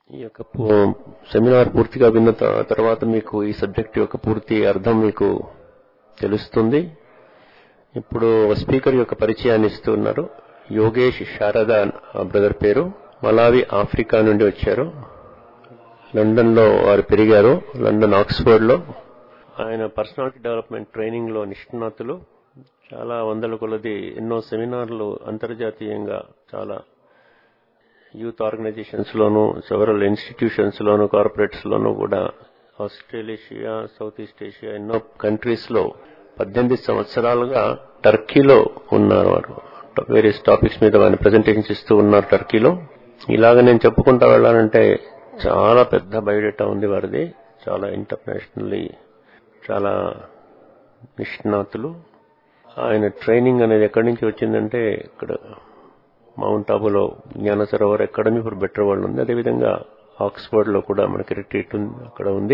ఈ యొక్క పు- సెమినార్ పూర్తిగా విన్న త- తర్వాత మీకు ఈ సబ్జెక్ట్ యొక్క పూర్తి అర్థం మీకు తెలుస్తుంది ఇప్పుడు స్పీకర్ యొక్క పరిచయాన్ని ఇస్తూ ఉన్నారు యోగేష్ శారద ఆ బ్రదర్ పేరు మలావి ఆఫ్రికా నుండి వచ్చారు లండన్ లో వారు పెరిగారు లండన్ ఆక్స్ఫర్డ్ లో ఆయన పర్సనాలిటీ డెవలప్మెంట్ ట్రైనింగ్ లో నిష్ణాతులు చాలా వందల కొలది ఎన్నో సెమినార్లు అంతర్జాతీయంగా చాలా యూత్ ఆర్గనైజేషన్స్ లోను సెవరల్ ఇన్స్టిట్యూషన్స్ లోను కార్పొరేట్స్ లోను కూడా ఆస్ట్రేలేషియా సౌత్ ఈస్ట్ ఏషియా ఎన్నో కంట్రీస్ లో పద్దెనిమిది సంవత్సరాలుగా టర్కీలో ఉన్నారు వారు వేరియస్ టాపిక్స్ మీద ఆయన ప్రజెంటేషన్స్ ఇస్తూ ఉన్నారు టర్కీలో ఇలాగ నేను చెప్పుకుంటా వెళ్ళాలంటే చాలా పెద్ద బయోడేటా ఉంది వారిది చాలా ఇంటర్నేషనల్లీ చాలా నిష్ణాతులు ఆయన ట్రైనింగ్ అనేది ఎక్కడి నుంచి వచ్చిందంటే ఇక్కడ మౌంట్ ఆబులో Gyan Sarovar academy for better world ఉంది అదేవిధంగా ఆక్స్ఫర్డ్ లో కూడా మనకి రిట్రీట్ ఉంది అక్కడ ఉంది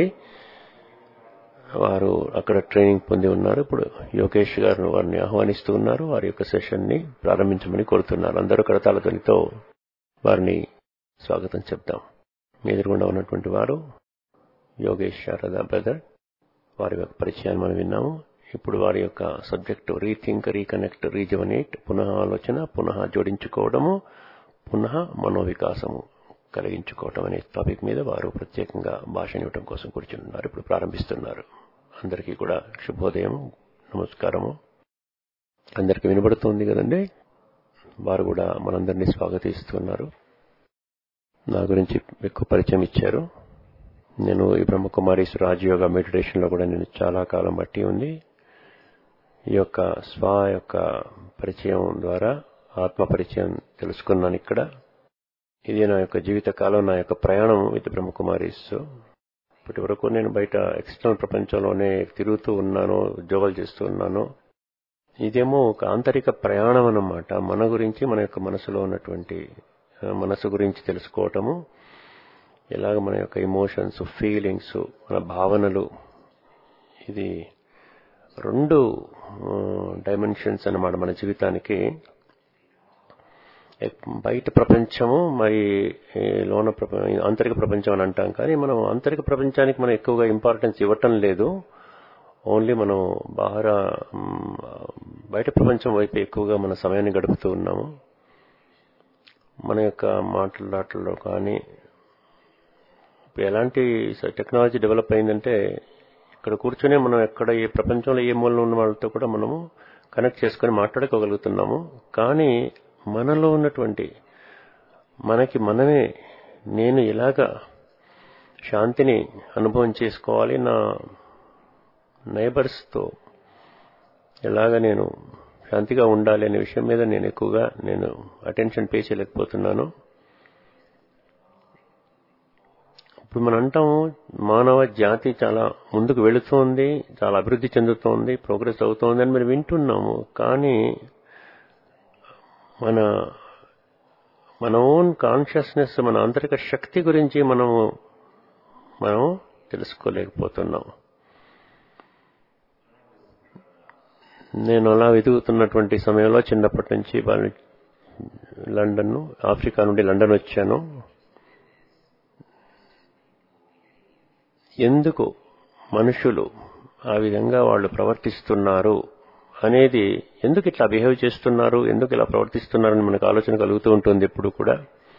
వారు అక్కడ ట్రైనింగ్ పొంది ఉన్నారు ఇప్పుడు యోగేష్ గారు వారిని ఆహ్వానిస్తూ ఉన్నారు వారి యొక్క సెషన్ ని ప్రారంభించమని కోరుతున్నారు అందరూ కరతాల ధ్వనితో వారిని స్వాగతం చెప్దాం మీ ఎదురుగుండా ఉన్నటువంటి వారు యోగేష్ శారదా బ్రదర్ వారి యొక్క పరిచయాన్ని మనం విన్నాము ఇప్పుడు వారి యొక్క సబ్జెక్టు రీథింక్ రీకనెక్ట్ రీజవనేట్ పునః ఆలోచన పునః జోడించుకోవడము పునః మనోవికాసము కలిగించుకోవటం అనే టాపిక్ మీద వారు ప్రత్యేకంగా భాషను ఇవ్వడం కోసం కూర్చున్నారు ఇప్పుడు ప్రారంభిస్తున్నారు అందరికీ కూడా శుభోదయం నమస్కారము అందరికీ వినబడుతుంది కదండి వారు కూడా మనందరినీ స్వాగతిస్తున్నారు నా గురించి ఎక్కువ పరిచయం ఇచ్చారు నేను ఈ బ్రహ్మకుమారీస్ రాజయోగ మెడిటేషన్ లో కూడా నేను చాలా కాలం బట్టి ఉంది ఈ యొక్క స్వ యొక్క పరిచయం ద్వారా ఆత్మ పరిచయం తెలుసుకున్నాను ఇక్కడ ఇది నా యొక్క జీవిత కాలం నా యొక్క ప్రయాణం విత్ బ్రహ్మకుమారీస్ ఇప్పటి వరకు నేను బయట ఎక్స్టర్నల్ ప్రపంచంలోనే తిరుగుతూ ఉన్నాను ఉద్యోగాలు చేస్తూ ఉన్నాను ఇదేమో ఒక ఆంతరిక ప్రయాణం అన్నమాట మన గురించి మన యొక్క మనసులో ఉన్నటువంటి ఆ, మనసు గురించి తెలుసుకోవటము ఎలాగ మన యొక్క ఎమోషన్స్ ఫీలింగ్స్ మన భావనలు ఇది రెండు డైమెన్షన్స్ అన్నమాట మన జీవితానికి ఎక్- బయట ప్రపంచము మరి ఈ లోన ప్రప- ఆంతరిక ప్రపంచం అని అంటాం కానీ మనం ఆంతరిక ప్రపంచానికి మనం ఎక్కువగా ఇంపార్టెన్స్ ఇవ్వటం లేదు ఓన్లీ మనం బాహర మ్, బయట ప్రపంచం వైపు ఎక్కువగా మన సమయాన్ని గడుపుతూ ఉన్నాము మన యొక్క మాట్లాటల్లో కానీ ఇప్పుడు ఎలాంటి స- టెక్నాలజీ డెవలప్ అయిందంటే ఇక్కడ కూర్చొని మనం ఎక్కడ ఏ ప్రపంచంలో ఏ మూలలో ఉన్న వాళ్ళతో కూడా మనము కనెక్ట్ చేసుకొని మాట్లాడుకోగలుగుతున్నాము కానీ మనలో ఉన్నటువంటి మనకి మనమే నేను ఎలాగా శాంతిని అనుభవం చేసుకోవాలి నా నైబర్స్తో ఎలాగ నేను శాంతిగా ఉండాలి అనే విషయం మీద నేను ఎక్కువగా నేను అటెన్షన్ పే చేయలేకపోతున్నాను ఇప్పుడు మనం అంటాము మానవ జాతి చాలా ముందుకు వెళుతోంది చాలా అభివృద్ధి చెందుతోంది ప్రోగ్రెస్ అవుతోంది అని మనం వింటున్నాము కానీ మన మన ఓన్ కాన్షియస్నెస్ మన ఆంతరిక శక్తి గురించి మనము మనం తెలుసుకోలేకపోతున్నాం నేను అలా వెతుకుతున్నటువంటి సమయంలో చిన్నప్పటి నుంచి వాళ్ళు లండన్ ఆఫ్రికా నుండి లండన్ వచ్చాను ఎందుకు మనుషులు ఆ విధంగా వాళ్ళు ప్రవర్తిస్తున్నారు అనేది ఎందుకు ఇట్లా బిహేవ్ చేస్తున్నారు ఎందుకు ఇలా ప్రవర్తిస్తున్నారని మనకు ఆలోచన కలుగుతూ ఉంటుంది ఎప్పుడు కూడా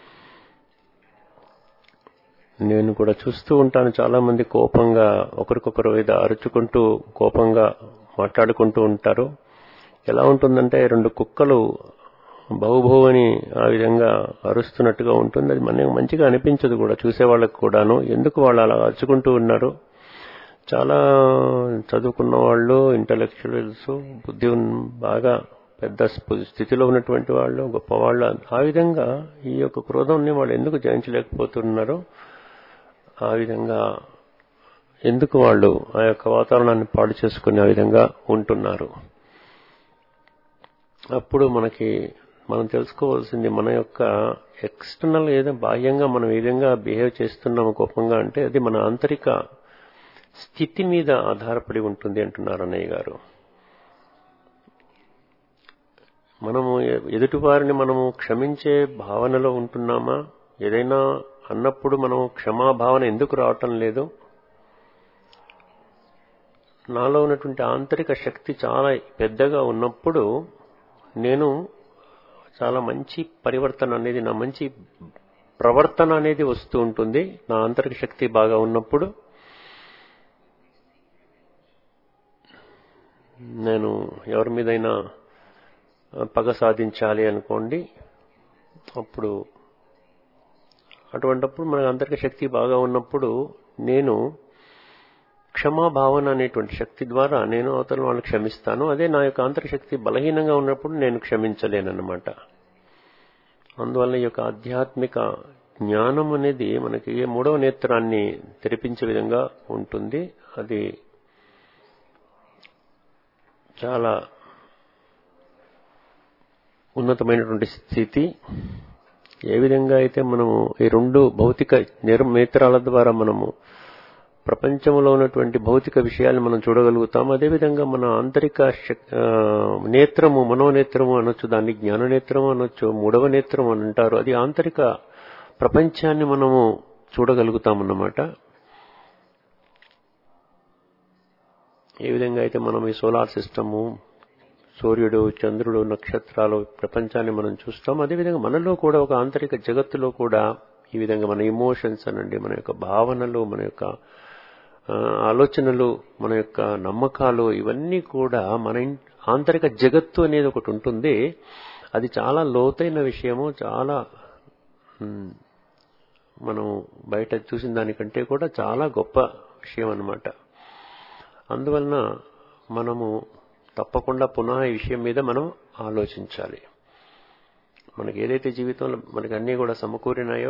నేను కూడా చూస్తూ ఉంటాను చాలా మంది కోపంగా ఒకరికొకరు మీద అరుచుకుంటూ కోపంగా మాట్లాడుకుంటూ ఉంటారు ఎలా ఉంటుందంటే రెండు కుక్కలు బహుభూ అని ఆ విధంగా అరుస్తున్నట్టుగా ఉంటుంది అది మనకి మంచిగా అనిపించదు కూడా చూసే వాళ్ళకు కూడాను ఎందుకు వాళ్ళు అలా అరుచుకుంటూ ఉన్నారు చాలా చదువుకున్న వాళ్ళు ఇంటలెక్చువల్స్ బుద్ధి ఉన్న- బాగా పెద్ద స్పు- స్థితిలో ఉన్నటువంటి వాళ్ళు గొప్పవాళ్ళు ఆ విధంగా ఈ యొక్క క్రోధంని వాళ్ళు ఎందుకు జయించలేకపోతున్నారు ఆ విధంగా ఎందుకు వాళ్ళు ఆ యొక్క వాతావరణాన్ని పాడు చేసుకునే ఆ విధంగా ఉంటున్నారు అప్పుడు మనకి మనం తెలుసుకోవాల్సింది మన యొక్క ఎక్స్టర్నల్ ఏదో బాహ్యంగా మనం ఏ విధంగా బిహేవ్ చేస్తున్నాము కోపంగా అంటే అది మన ఆంతరిక స్థితి మీద ఆధారపడి ఉంటుంది అంటున్నారు అన్నయ్య గారు మనము ఎ- ఎదుటివారిని మనము క్షమించే భావనలో ఉంటున్నామా ఏదైనా అన్నప్పుడు మనం క్షమాభావన ఎందుకు రావటం లేదు నాలో ఉన్నటువంటి ఆంతరిక శక్తి చాలా పెద్దగా ఉన్నప్పుడు నేను చాలా మంచి పరివర్తన అనేది నా మంచి ప్రవర్తన అనేది వస్తూ ఉంటుంది నా ఆంతరిక శక్తి బాగా ఉన్నప్పుడు నేను ఎవరి మీదైనా పగ సాధించాలి అనుకోండి అప్పుడు అటువంటప్పుడు మనకు అంతరిక శక్తి బాగా ఉన్నప్పుడు నేను క్షమాభావన అనేటువంటి శక్తి ద్వారా నేను అవతల వాళ్ళని క్షమిస్తాను అదే నా యొక్క ఆంతరిక శక్తి బలహీనంగా ఉన్నప్పుడు నేను క్షమించలేనన్నమాట అందువల్ల ఈ యొక్క ఆధ్యాత్మిక జ్ఞానం అనేది మనకి ఏ మూడవ నేత్రాన్ని తెరిపించే విధంగా ఉంటుంది అది చాలా ఉన్నతమైనటువంటి స్థితి ఏ విధంగా అయితే మనము ఈ రెండు భౌతిక నేత్రాల ద్వారా మనము ప్రపంచంలో ఉన్నటువంటి భౌతిక విషయాలను మనం చూడగలుగుతాం అదేవిధంగా మన ఆంతరిక నేత్రము మనోనేత్రము అనొచ్చు దాన్ని జ్ఞాననేత్రము అనొచ్చు మూడవ నేత్రం అని అంటారు అది ఆంతరిక ప్రపంచాన్ని మనము చూడగలుగుతామన్నమాట ఏ విధంగా అయితే మనం ఈ సోలార్ సిస్టము సూర్యుడు చంద్రుడు నక్షత్రాలు ప్రపంచాన్ని మనం చూస్తాం అదేవిధంగా మనలో కూడా ఒక ఆంతరిక జగత్తులో కూడా ఈ విధంగా మన ఇమోషన్స్ అనండి మన యొక్క భావనలు మన యొక్క ఆలోచనలు మన యొక్క నమ్మకాలు ఇవన్నీ కూడా మన ఆంతరిక జగత్తు అనేది ఒకటి ఉంటుంది అది చాలా లోతైన విషయము చాలా మనం బయట చూసిన దానికంటే కూడా చాలా గొప్ప విషయం అన్నమాట అందువలన మనము తప్పకుండా పునః ఈ విషయం మీద మనం ఆలోచించాలి మనకి ఏదైతే జీవితంలో మనకి అన్నీ కూడా సమకూరినాయో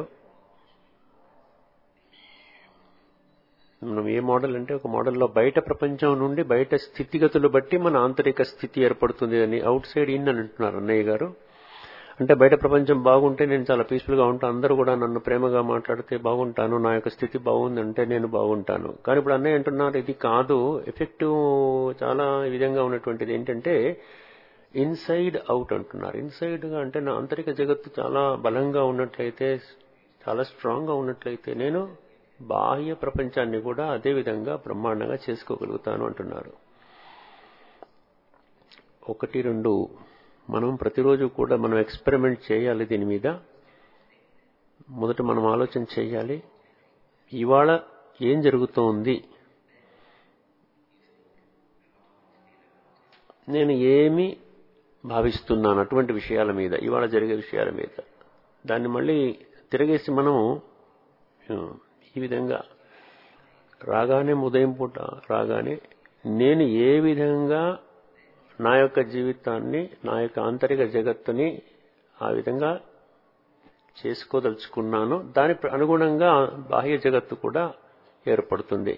మనం ఏ మోడల్ అంటే ఒక మోడల్లో బయట ప్రపంచం నుండి బయట స్థితిగతులు బట్టి మన ఆంతరిక స్థితి ఏర్పడుతుంది అని అవుట్ సైడ్ ఇన్ అని అంటున్నారు అన్నయ్య గారు అంటే బయట ప్రపంచం బాగుంటే నేను చాలా పీస్ఫుల్గా ఉంటాను అందరూ కూడా నన్ను ప్రేమగా మాట్లాడితే బాగుంటాను నా యొక్క స్థితి బాగుందంటే నేను బాగుంటాను కానీ ఇప్పుడు అన్నయ్య అంటున్నారు ఇది కాదు ఎఫెక్టివ్ చాలా ఈ విధంగా ఉన్నటువంటిది ఏంటంటే ఇన్సైడ్ అవుట్ అంటున్నారు ఇన్సైడ్గా అంటే నా ఆంతరిక జగత్తు చాలా బలంగా ఉన్నట్లయితే చాలా స్ట్రాంగ్గా ఉన్నట్లయితే నేను బాహ్య ప్రపంచాన్ని కూడా అదే విధంగా బ్రహ్మాండంగా చేసుకోగలుగుతాను అంటున్నారు ఒకటి రెండు మనం ప్రతిరోజు కూడా మనం ఎక్స్పెరిమెంట్ చేయాలి దీని మీద మొదట మనం ఆలోచన చేయాలి ఇవాళ ఏం జరుగుతోంది నేను ఏమి భావిస్తున్నాను అటువంటి విషయాల మీద ఇవాళ జరిగే విషయాల మీద దాన్ని మళ్ళీ తిరగేసి మనము ఈ విధంగా రాగానే ఉదయం పూట రాగానే నేను ఏ విధంగా నా యొక్క జీవితాన్ని నా యొక్క ఆంతరిక జగత్తుని ఆ విధంగా చేసుకోదలుచుకున్నాను దాని అనుగుణంగా బాహ్య జగత్తు కూడా ఏర్పడుతుంది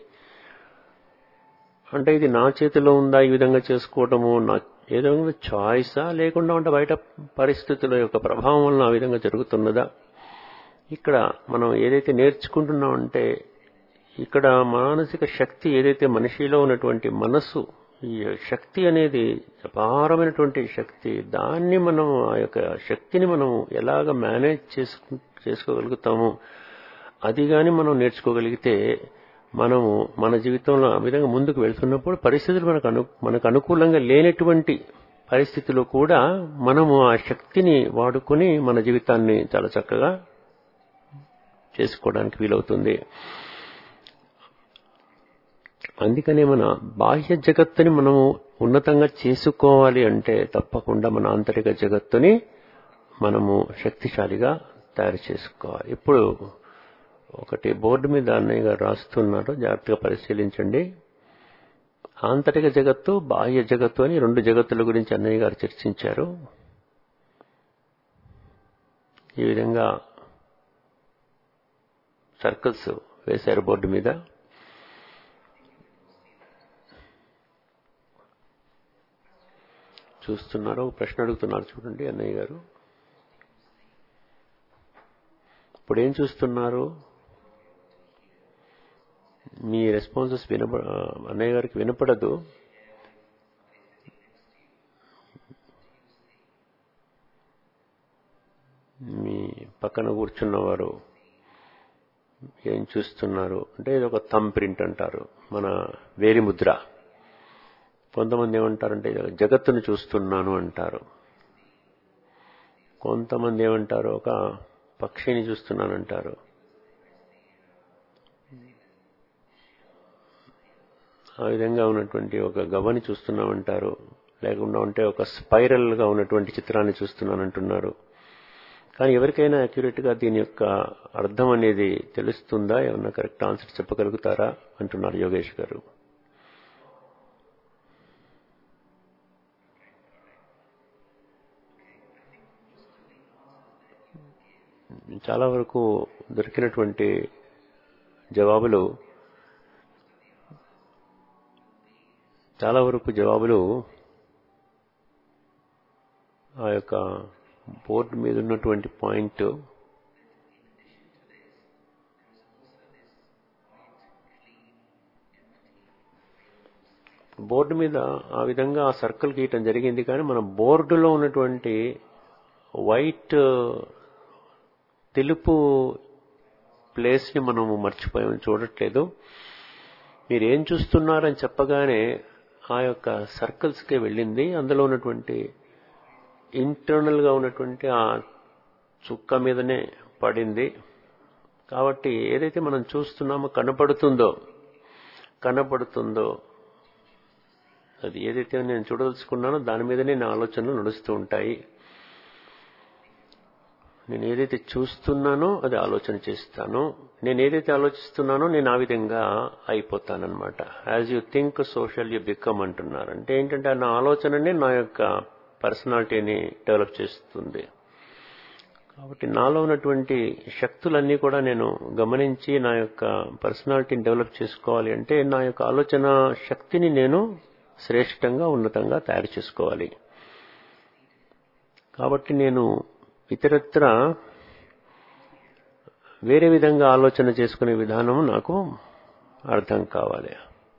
అంటే ఇది నా చేతిలో ఉందా ఈ విధంగా చేసుకోవటము నా ఏదో చాయిసా లేకుండా ఉంటే బయట పరిస్థితుల యొక్క ప్రభావం వలన ఆ విధంగా జరుగుతున్నదా ఇక్కడ మనం ఏదైతే నేర్చుకుంటున్నామంటే ఇక్కడ మానసిక శక్తి ఏదైతే మనిషిలో ఉన్నటువంటి మనస్సు ఈ శక్తి అనేది అపారమైనటువంటి శక్తి దాన్ని మనం ఆ యొక్క శక్తిని మనం ఎలాగ మేనేజ్ చేసుకు చేసుకోగలుగుతాము అది కానీ మనం నేర్చుకోగలిగితే మనము మన జీవితంలో ఆ విధంగా ముందుకు వెళ్తున్నప్పుడు పరిస్థితులు మనకు అను మనకు అనుకూలంగా లేనటువంటి పరిస్థితిలో కూడా మనము ఆ శక్తిని వాడుకొని మన జీవితాన్ని చాలా చక్కగా చేసుకోవడానికి వీలవుతుంది అందుకనే మన బాహ్య జగత్తుని మనము ఉన్నతంగా చేసుకోవాలి అంటే తప్పకుండా మన ఆంతరిక జగత్తుని మనము శక్తిశాలిగా తయారు చేసుకోవాలి ఇప్పుడు ఒకటి బోర్డు మీద అన్నయ్య గారు రాస్తున్నారు జాగ్రత్తగా పరిశీలించండి ఆంతరిక జగత్తు బాహ్య జగత్తు అని రెండు జగత్తుల గురించి అన్నయ్య గారు చర్చించారు ఈ విధంగా సర్కిల్స్ వేశారు బోర్డు మీద చూస్తున్నారు ప్రశ్న అడుగుతున్నారు చూడండి అన్నయ్య గారు ఇప్పుడు ఏం చూస్తున్నారు మీ రెస్పాన్సెస్ వినప అన్నయ్య గారికి వినపడదు మీ పక్కన కూర్చున్నవారు ఏం చూస్తున్నారు అంటే ఇది ఒక థమ్ ప్రింట్ అంటారు మన వేలి ముద్ర కొంతమంది ఏమంటారంటే జగత్తును చూస్తున్నాను అంటారు కొంతమంది ఏమంటారు ఒక పక్షిని చూస్తున్నానంటారు ఆ విధంగా ఉన్నటువంటి ఒక గవ్వని చూస్తున్నామంటారు లేకుండా ఉంటే ఒక స్పైరల్ గా ఉన్నటువంటి చిత్రాన్ని చూస్తున్నానంటున్నారు కానీ ఎవరికైనా అక్యురేట్ గా దీని యొక్క అర్థం అనేది తెలుస్తుందా ఏమన్నా కరెక్ట్ ఆన్సర్ చెప్పగలుగుతారా అంటున్నారు యోగేష్ గారు చాలా వరకు దొరికినటువంటి జవాబులు చాలా వరకు జవాబులు ఆ యొక్క బోర్డు మీద ఉన్నటువంటి పాయింట్ బోర్డు మీద ఆ విధంగా ఆ సర్కిల్ గీయటం జరిగింది కానీ మన బోర్డులో ఉన్నటువంటి వైట్ తెలుపు ప్లేస్ని మనము మర్చిపోయాము చూడట్లేదు మీరు ఏం చూస్తున్నారని చెప్పగానే ఆ యొక్క సర్కిల్స్కే వెళ్ళింది అందులో ఉన్నటువంటి ఇంటర్నల్ గా ఉన్నటువంటి ఆ చుక్క మీదనే పడింది కాబట్టి ఏదైతే మనం చూస్తున్నామో కనపడుతుందో కనపడుతుందో అది ఏదైతే నేను చూడదలుచుకున్నానో దాని మీదనే నా ఆలోచనలు నడుస్తూ ఉంటాయి నేను ఏదైతే చూస్తున్నానో అది ఆలోచన చేస్తాను నేను ఏదైతే ఆలోచిస్తున్నానో నేను ఆ విధంగా అయిపోతానన్నమాట as you think so shall you become అంటున్నారు అంటే ఏంటంటే నా ఆలోచననే నా యొక్క పర్సనాలిటీని డెవలప్ చేస్తుంది కాబట్టి నాలో ఉన్నటువంటి శక్తులన్నీ కూడా నేను గమనించి నా యొక్క పర్సనాలిటీని డెవలప్ చేసుకోవాలి అంటే నా యొక్క ఆలోచన శక్తిని నేను శ్రేష్టంగా ఉన్నతంగా తయారు చేసుకోవాలి కాబట్టి నేను ఇతరత్ర వేరే విధంగా ఆలోచన చేసుకునే విధానం నాకు అర్థం కావాలి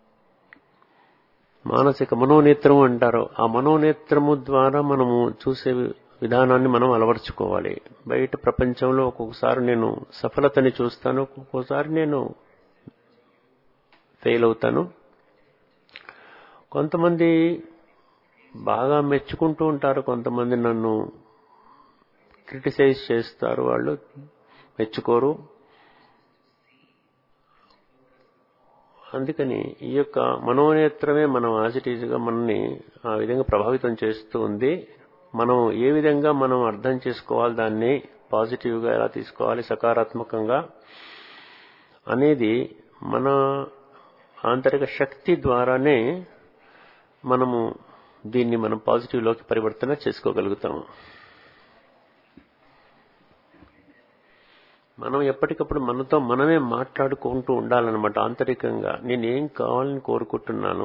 మానసిక మనోనేత్రము అంటారు ఆ మనోనేత్రము ద్వారా మనము చూసే విధానాన్ని మనం అలవర్చుకోవాలి బయట ప్రపంచంలో ఒక్కొక్కసారి నేను సఫలతని చూస్తాను ఒక్కొక్కసారి నేను ఫెయిల్ అవుతాను కొంతమంది బాగా మెచ్చుకుంటూ ఉంటారు కొంతమంది నన్ను క్రిటిసైజ్ చేస్తారు వాళ్ళు మెచ్చుకోరు అందుకని ఈ యొక్క మనోనేత్రమే మనం గా మనల్ని ఆ విధంగా ప్రభావితం చేస్తూ ఉంది మనం ఏ విధంగా మనం అర్థం చేసుకోవాలి దాన్ని పాజిటివ్గా ఎలా తీసుకోవాలి సకారాత్మకంగా అనేది మన ఆంతరిక శక్తి ద్వారానే మనము దీన్ని మనం పాజిటివ్లోకి పరివర్తన చేసుకోగలుగుతాము మనం ఎప్పటికప్పుడు మనతో మనమే మాట్లాడుకుంటూ ఉండాలన్నమాట ఆంతరికంగా నేనేం కావాలని కోరుకుంటున్నాను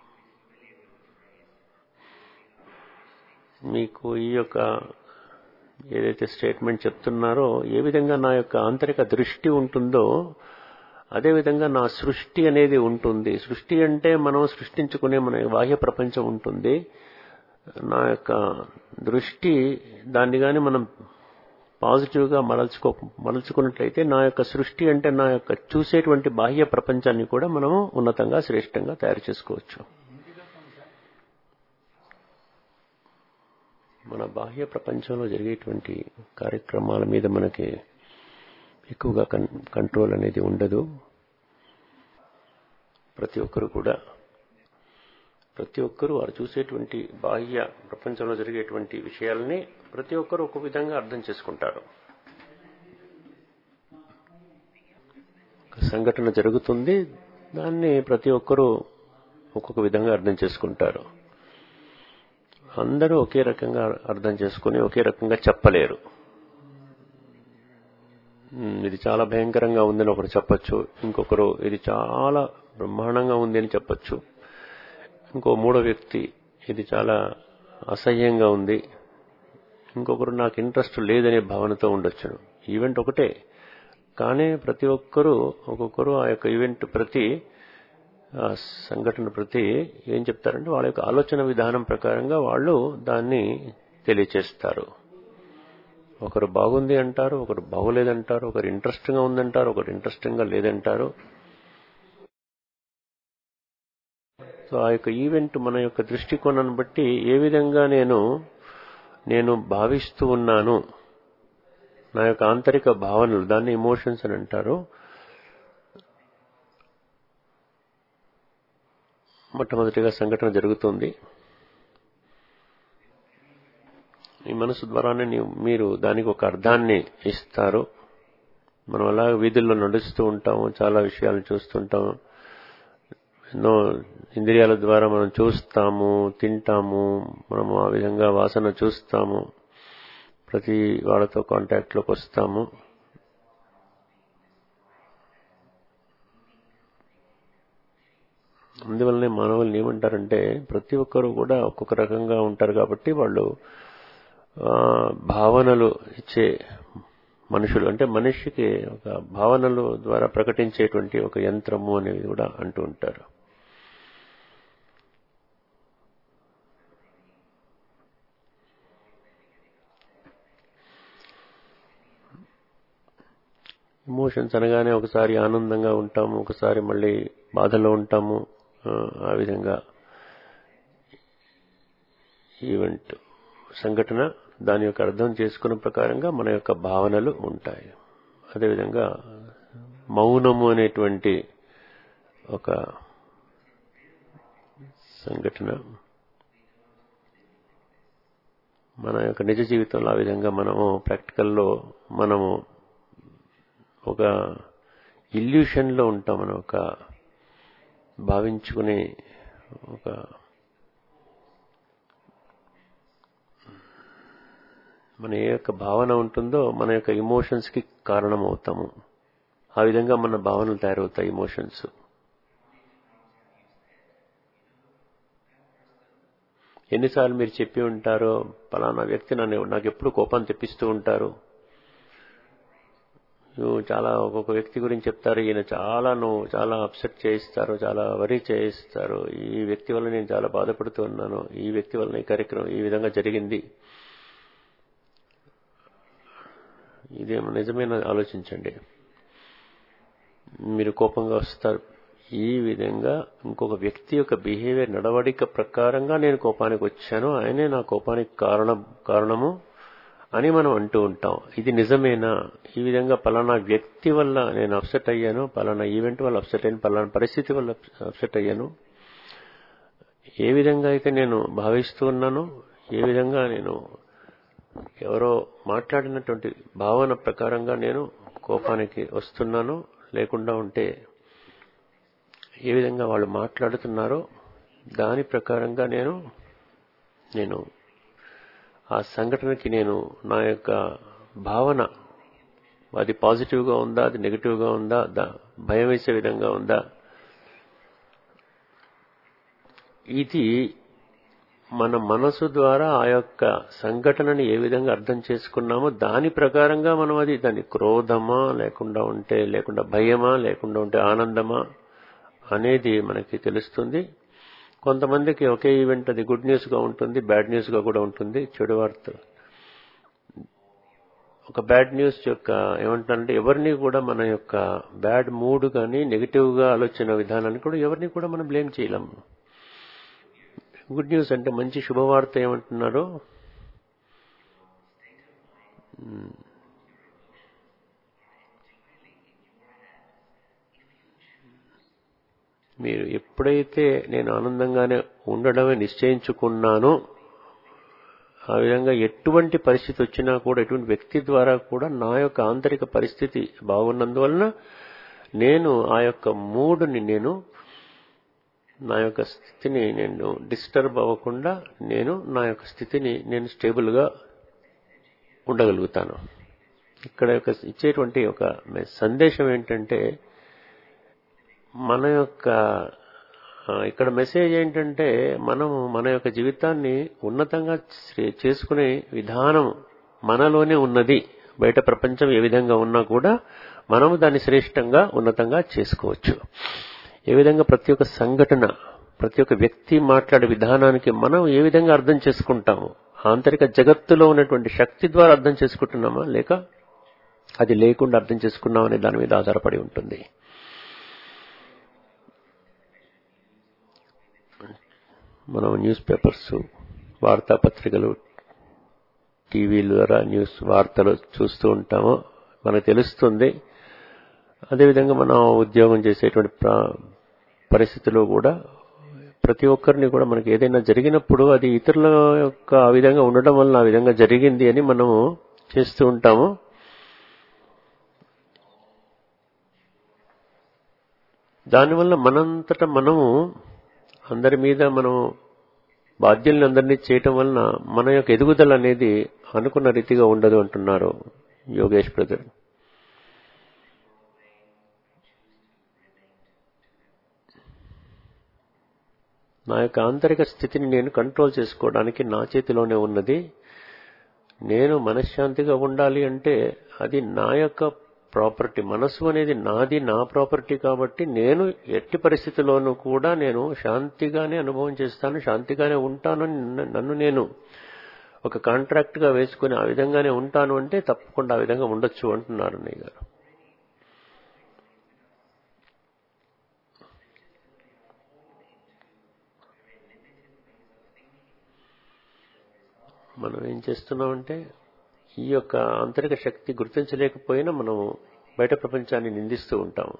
మీకు ఈ యొక్క ఏదైతే స్టేట్మెంట్ చెప్తున్నారో ఏ విధంగా నా యొక్క ఆంతరిక దృష్టి ఉంటుందో అదేవిధంగా నా సృష్టి అనేది ఉంటుంది సృష్టి అంటే మనం సృష్టించుకునే మన బాహ్య ప్రపంచం ఉంటుంది నా యొక్క దృష్టి దాన్ని కానీ మనం పాజిటివ్గా మరల్చుకో మరల్చుకున్నట్లయితే నా యొక్క సృష్టి అంటే నా యొక్క చూసేటువంటి బాహ్య ప్రపంచాన్ని కూడా మనము ఉన్నతంగా శ్రేష్టంగా తయారు చేసుకోవచ్చు మన బాహ్య ప్రపంచంలో జరిగేటువంటి కార్యక్రమాల మీద మనకి ఎక్కువగా కంట్రోల్ అనేది ఉండదు ప్రతి ఒక్కరు కూడా ప్రతి ఒక్కరూ వారు చూసేటువంటి బాహ్య ప్రపంచంలో జరిగేటువంటి విషయాలని ప్రతి ఒక్కరూ ఒక విధంగా అర్థం చేసుకుంటారు సంఘటన జరుగుతుంది దాన్ని ప్రతి ఒక్కరూ ఒక్కొక్క విధంగా అర్థం చేసుకుంటారు అందరూ ఒకే రకంగా అర్థం చేసుకుని ఒకే రకంగా చెప్పలేరు ఇది చాలా భయంకరంగా ఉందని ఒకరు చెప్పొచ్చు ఇంకొకరు ఇది చాలా బ్రహ్మాండంగా ఉంది అని చెప్పొచ్చు ఇంకో మూడో వ్యక్తి ఇది చాలా అసహ్యంగా ఉంది ఇంకొకరు నాకు ఇంట్రెస్ట్ లేదనే భావనతో ఉండొచ్చును ఈవెంట్ ఒకటే కానీ ప్రతి ఒక్కరూ ఒక్కొక్కరు ఆ యొక్క ఈవెంట్ ప్రతి సంఘటన ప్రతి ఏం చెప్తారంటే వాళ్ళ యొక్క ఆలోచన విధానం ప్రకారంగా వాళ్ళు దాన్ని తెలియచేస్తారు ఒకరు బాగుంది అంటారు ఒకరు బాగోలేదంటారు ఒకరు ఇంట్రెస్టింగ్ గా ఉందంటారు ఒకరు ఇంట్రెస్టింగ్ గా లేదంటారు సో ఆ యొక్క ఈవెంట్ మన యొక్క దృష్టికోణాన్ని బట్టి ఏ విధంగా నేను నేను భావిస్తూ ఉన్నాను నా యొక్క ఆంతరిక భావనలు దాన్ని ఎమోషన్స్ అని అంటారు మొట్టమొదటిగా సంఘటన జరుగుతుంది ఈ మనసు ద్వారానే నీవు- మీరు దానికి ఒక అర్థాన్ని ఇస్తారు మనం అలా వీధుల్లో నడుస్తూ ఉంటాము చాలా విషయాలు చూస్తుంటాము ఎన్నో ఇంద్రియాల ద్వారా మనం చూస్తాము తింటాము మనము ఆ విధంగా వాసన చూస్తాము ప్రతి వాళ్ళతో కాంటాక్ట్ లోకి వస్తాము అందువల్లనే మానవులు ఏమంటారంటే ప్రతి ఒక్కరు కూడా ఒక్కొక్క రకంగా ఉంటారు కాబట్టి వాళ్ళు ఆ, భావనలు ఇచ్చే మనుషులు అంటే మనిషికి ఒక భావనలు ద్వారా ప్రకటించేటువంటి ఒక యంత్రము అనేది కూడా అంటూ ఉంటారు ఇమోషన్స్ అనగానే ఒకసారి ఆనందంగా ఉంటాము ఒకసారి మళ్ళీ బాధలో ఉంటాము ఆ, ఆ విధంగా ఈవెంట్ సంఘటన దాని యొక్క అర్థం చేసుకున్న ప్రకారంగా మన యొక్క భావనలు ఉంటాయి అదేవిధంగా మౌనము అనేటువంటి ఒక సంఘటన మన యొక్క నిజ జీవితంలో ఆ విధంగా మనము ప్రాక్టికల్లో మనము ఒక ఇల్యూషన్ లో ఉంటాం మనం ఒక భావించుకునే ఒక మన ఏ యొక్క భావన ఉంటుందో మన యొక్క ఇమోషన్స్ కి కారణం అవుతాము ఆ విధంగా మన భావనలు తయారవుతాయి ఇమోషన్స్ ఎన్నిసార్లు మీరు చెప్పి ఉంటారో పలానా వ్యక్తి నన్ను నాకు ఎప్పుడు కోపాన్ని తెప్పిస్తూ ఉంటారు నువ్వు చాలా ఒక్కొక్క వ్యక్తి గురించి చెప్తారు ఈయన చాలా నువ్వు చాలా అప్సెట్ చేయిస్తారు చాలా వరీ చేయిస్తారు ఈ వ్యక్తి వల్ల నేను చాలా బాధపడుతూ ఉన్నాను ఈ వ్యక్తి వల్ల ఈ కార్యక్రమం ఈ విధంగా జరిగింది ఇదేమో నిజమైన ఆలోచించండి మీరు కోపంగా వస్తారు ఈ విధంగా ఇంకొక వ్యక్తి యొక్క బిహేవియర్ నడవడిక ప్రకారంగా నేను కోపానికి వచ్చాను ఆయనే నా కోపానికి కారణం కారణము అని మనం అంటూ ఉంటాం ఇది నిజమేనా ఈ విధంగా పలానా వ్యక్తి వల్ల నేను అప్సెట్ అయ్యాను పలానా ఈవెంట్ వల్ల అప్సెట్ అయ్యాను పలానా పరిస్థితి వల్ల అప్సెట్ అయ్యాను ఏ విధంగా అయితే నేను భావిస్తూ ఉన్నానో ఏ విధంగా నేను ఎవరో మాట్లాడినటువంటి భావన ప్రకారంగా నేను కోపానికి వస్తున్నాను లేకుండా ఉంటే ఏ విధంగా వాళ్ళు మాట్లాడుతున్నారో దాని ప్రకారంగా నేను నేను ఆ సంఘటనకి నేను నా యొక్క భావన అది పాజిటివ్గా ఉందా అది నెగిటివ్గా ఉందా దా- భయం వేసే విధంగా ఉందా ఇది మన మనసు ద్వారా ఆ యొక్క సంఘటనని ఏ విధంగా అర్థం చేసుకున్నామో దాని ప్రకారంగా మనం అది దాని క్రోధమా లేకుండా ఉంటే లేకుండా భయమా లేకుండా ఉంటే ఆనందమా అనేది మనకి తెలుస్తుంది కొంతమందికి ఒకే ఈవెంట్ అది గుడ్ న్యూస్ గా ఉంటుంది బ్యాడ్ న్యూస్ గా కూడా ఉంటుంది చెడు వార్త ఒక బ్యాడ్ న్యూస్ యొక్క ఏమంటారంటే ఎవరిని కూడా మన యొక్క బ్యాడ్ మూడ్ కానీ నెగిటివ్ గా ఆలోచన విధానాన్ని కూడా ఎవరిని కూడా మనం బ్లేమ్ చేయలేము గుడ్ న్యూస్ అంటే మంచి శుభవార్త ఏమంటున్నారో మ్, మీరు ఎప్పుడైతే నేను ఆనందంగానే ఉండడమే నిశ్చయించుకున్నానో ఆ విధంగా ఎటువంటి పరిస్థితి వచ్చినా కూడా ఎటువంటి వ్యక్తి ద్వారా కూడా నా యొక్క ఆంతరిక పరిస్థితి బాగున్నందువలన నేను ఆ యొక్క మూడుని నేను నా యొక్క స్థితిని నేను డిస్టర్బ్ అవ్వకుండా నేను నా యొక్క స్థితిని నేను స్టేబుల్ గా ఉండగలుగుతాను ఇక్కడ యొక్క ఇచ్చేటువంటి ఒక మె- సందేశం ఏంటంటే మన యొక్క ఆ, ఇక్కడ మెసేజ్ ఏంటంటే మనము మన యొక్క జీవితాన్ని ఉన్నతంగా చే- చేసుకునే విధానం మనలోనే ఉన్నది బయట ప్రపంచం ఏ విధంగా ఉన్నా కూడా మనము దాన్ని శ్రేష్టంగా ఉన్నతంగా చేసుకోవచ్చు ఏ విధంగా ప్రతి ఒక్క సంఘటన ప్రతి ఒక్క వ్యక్తి మాట్లాడే విధానానికి మనం ఏ విధంగా అర్థం చేసుకుంటాము ఆంతరిక జగత్తులో ఉన్నటువంటి శక్తి ద్వారా అర్థం చేసుకుంటున్నామా లేక అది లేకుండా అర్థం చేసుకున్నామనే దాని మీద ఆధారపడి ఉంటుంది మనం న్యూస్ పేపర్స్ వార్తాపత్రికలు టీవీల ద్వారా న్యూస్ వార్తలు చూస్తూ ఉంటాము మనకు తెలుస్తుంది అదేవిధంగా మనం ఉద్యోగం చేసేటువంటి పరిస్థితిలో కూడా ప్రతి ఒక్కరిని కూడా మనకి ఏదైనా జరిగినప్పుడు అది ఇతరుల యొక్క ఆ విధంగా ఉండడం వల్ల ఆ విధంగా జరిగింది అని మనము చేస్తూ ఉంటాము దానివల్ల మనంతటా మనము అందరి మీద మనం బాధ్యుల్ని అందరినీ చేయటం వలన మన యొక్క ఎదుగుదల అనేది అనుకున్న రీతిగా ఉండదు అంటున్నారు యోగేష్ బ్రదర్ నా యొక్క ఆంతరిక స్థితిని నేను కంట్రోల్ చేసుకోవడానికి నా చేతిలోనే ఉన్నది నేను మనశ్శాంతిగా ఉండాలి అంటే అది నా యొక్క ప్రాపర్టీ మనసు అనేది నాది నా ప్రాపర్టీ కాబట్టి నేను ఎట్టి పరిస్థితిలోనూ కూడా నేను శాంతిగానే అనుభవం చేస్తాను శాంతిగానే ఉంటాను నన్ను నేను ఒక కాంట్రాక్ట్ గా వేసుకుని ఆ విధంగానే ఉంటాను అంటే తప్పకుండా ఆ విధంగా ఉండొచ్చు అంటున్నారు అన్నయ్య గారు మనం ఏం చేస్తున్నామంటే ఈ యొక్క ఆంతరిక శక్తి గుర్తించలేకపోయినా మనం బయట ప్రపంచాన్ని నిందిస్తూ ఉంటాము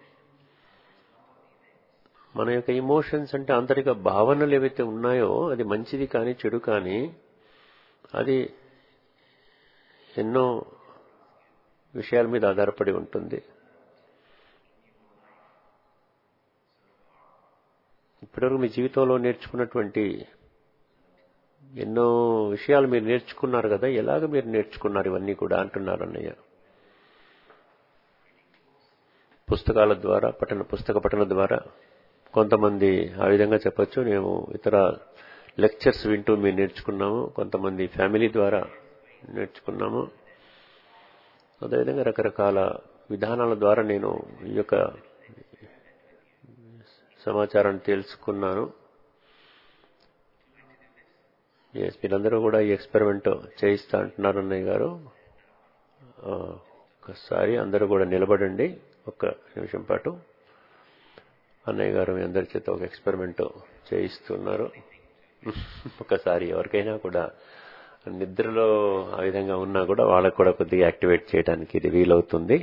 మన యొక్క ఇమోషన్స్ అంటే ఆంతరిక భావనలు ఏవైతే ఉన్నాయో అది మంచిది కానీ చెడు కానీ అది ఎన్నో విషయాల మీద ఆధారపడి ఉంటుంది ఇప్పటివరకు మీ జీవితంలో నేర్చుకున్నటువంటి ఎన్నో విషయాలు మీరు నేర్చుకున్నారు కదా ఎలాగ మీరు నేర్చుకున్నారు ఇవన్నీ కూడా అంటున్నారు అన్నయ్య పుస్తకాల ద్వారా పఠన పుస్తక పఠన ద్వారా కొంతమంది ఆ విధంగా చెప్పొచ్చు మేము ఇతర లెక్చర్స్ వింటూ మేము నేర్చుకున్నాము కొంతమంది ఫ్యామిలీ ద్వారా నేర్చుకున్నాము అదేవిధంగా రకరకాల విధానాల ద్వారా నేను ఈ యొక్క సమాచారాన్ని తెలుసుకున్నాను ఎస్ మీరందరూ కూడా ఈ ఎక్స్పెరిమెంట్ చేయిస్తా అంటున్నారు అన్నయ్య గారు ఒకసారి అందరూ కూడా నిలబడండి ఒక్క నిమిషం పాటు అన్నయ్య గారు మీ అందరి చేత ఒక ఎక్స్పెరిమెంట్ చేయిస్తున్నారు ఒకసారి ఎవరికైనా కూడా నిద్రలో ఆ విధంగా ఉన్నా కూడా వాళ్ళకు కూడా కొద్దిగా యాక్టివేట్ చేయడానికి ఇది వీలవుతుంది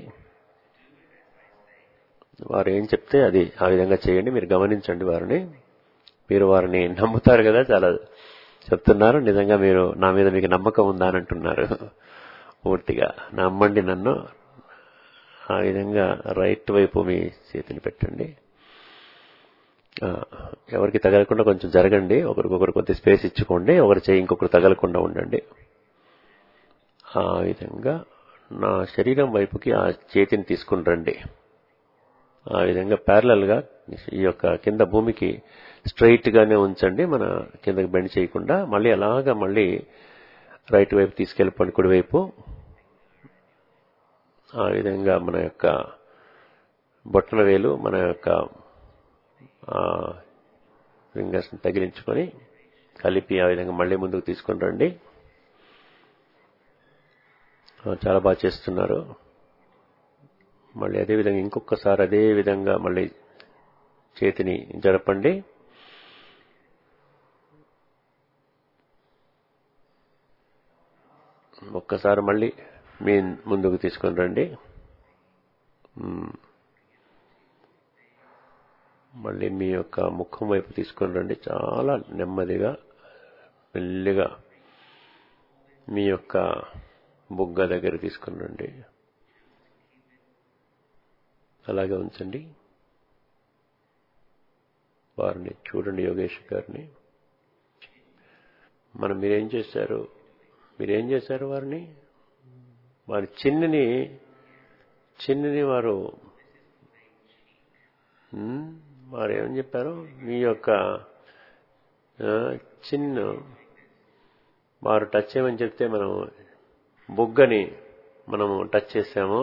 వారు ఏం చెప్తే అది ఆ విధంగా చేయండి మీరు గమనించండి వారిని మీరు వారిని నమ్ముతారు కదా చాలా చెప్తున్నారు నిజంగా మీరు నా మీద మీకు నమ్మకం ఉందా అని అంటున్నారు పూర్తిగా నమ్మండి నన్ను ఆ విధంగా రైట్ వైపు మీ చేతిని పెట్టండి ఎవరికి తగలకుండా కొంచెం జరగండి ఒకరికొకరు కొద్ది స్పేస్ ఇచ్చుకోండి ఒకరి చేయి ఇంకొకరు తగలకుండా ఉండండి ఆ విధంగా నా శరీరం వైపుకి ఆ చేతిని తీసుకుని రండి ఆ విధంగా ప్యారలల్ గా ఈ యొక్క కింద భూమికి స్ట్రైట్ గానే ఉంచండి మన కిందకి బెండ్ చేయకుండా మళ్ళీ అలాగా మళ్ళీ రైట్ వైపు తీసుకెళ్ళిపోండి కుడివైపు ఆ విధంగా మన యొక్క బొట్టల వేలు మన యొక్క ఫింగర్స్ తగిలించుకొని కలిపి ఆ విధంగా మళ్ళీ ముందుకు తీసుకొని రండి చాలా బాగా చేస్తున్నారు మళ్ళీ అదే విధంగా ఇంకొకసారి అదే విధంగా మళ్ళీ చేతిని జరపండి ఒక్కసారి మళ్ళీ మీ ముందుకు తీసుకొని రండి మళ్ళీ మీ యొక్క ముఖం వైపు తీసుకొని రండి చాలా నెమ్మదిగా మెల్లిగా మీ యొక్క బుగ్గ దగ్గర తీసుకొని రండి అలాగే ఉంచండి వారిని చూడండి యోగేష్ గారిని మనం మీరేం చేశారు మీరేం చేశారు వారిని వారి చిన్నని చిన్నని వారు వారు ఏమని చెప్పారు మీ యొక్క చిన్న వారు టచ్ చేయమని చెప్తే మనం బుగ్గని మనము టచ్ చేసాము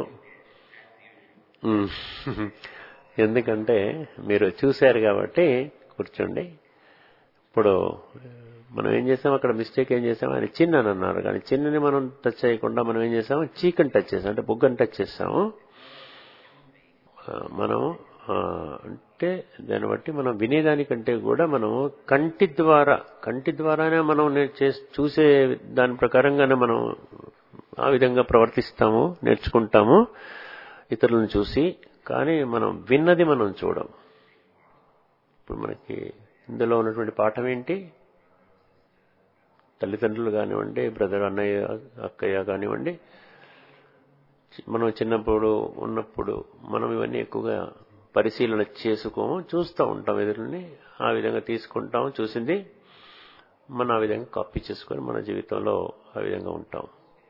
ఎందుకంటే మీరు చూశారు కాబట్టి కూర్చోండి ఇప్పుడు మనం ఏం చేసాం అక్కడ మిస్టేక్ ఏం చేసాం ఆయన చిన్న అని అన్నారు కానీ చిన్నని మనం టచ్ చేయకుండా మనం ఏం చేసాం చీకని టచ్ చేసాం అంటే బుగ్గని టచ్ చేసాము ఆ, మనం ఆ, అంటే దాన్ని బట్టి మనం వినేదానికంటే కూడా మనం కంటి ద్వారా కంటి ద్వారానే మనం నే- చేస్- చూసే దాని ప్రకారంగానే మనం ఆ విధంగా ప్రవర్తిస్తాము నేర్చుకుంటాము ఇతరులను చూసి కానీ మనం విన్నది మనం చూడం ఇప్పుడు మనకి ఇందులో ఉన్నటువంటి పాఠం ఏంటి తల్లిదండ్రులు కానివ్వండి బ్రదర్ అన్నయ్య అక్కయ్య కానివ్వండి చి- మనం చిన్నప్పుడు ఉన్నప్పుడు మనం ఇవన్నీ ఎక్కువగా పరిశీలన చేసుకోము చూస్తూ ఉంటాం ఎదురుని ఆ విధంగా తీసుకుంటాం చూసింది మనం ఆ విధంగా కాపీ చేసుకొని మన జీవితంలో ఆ విధంగా ఉంటాం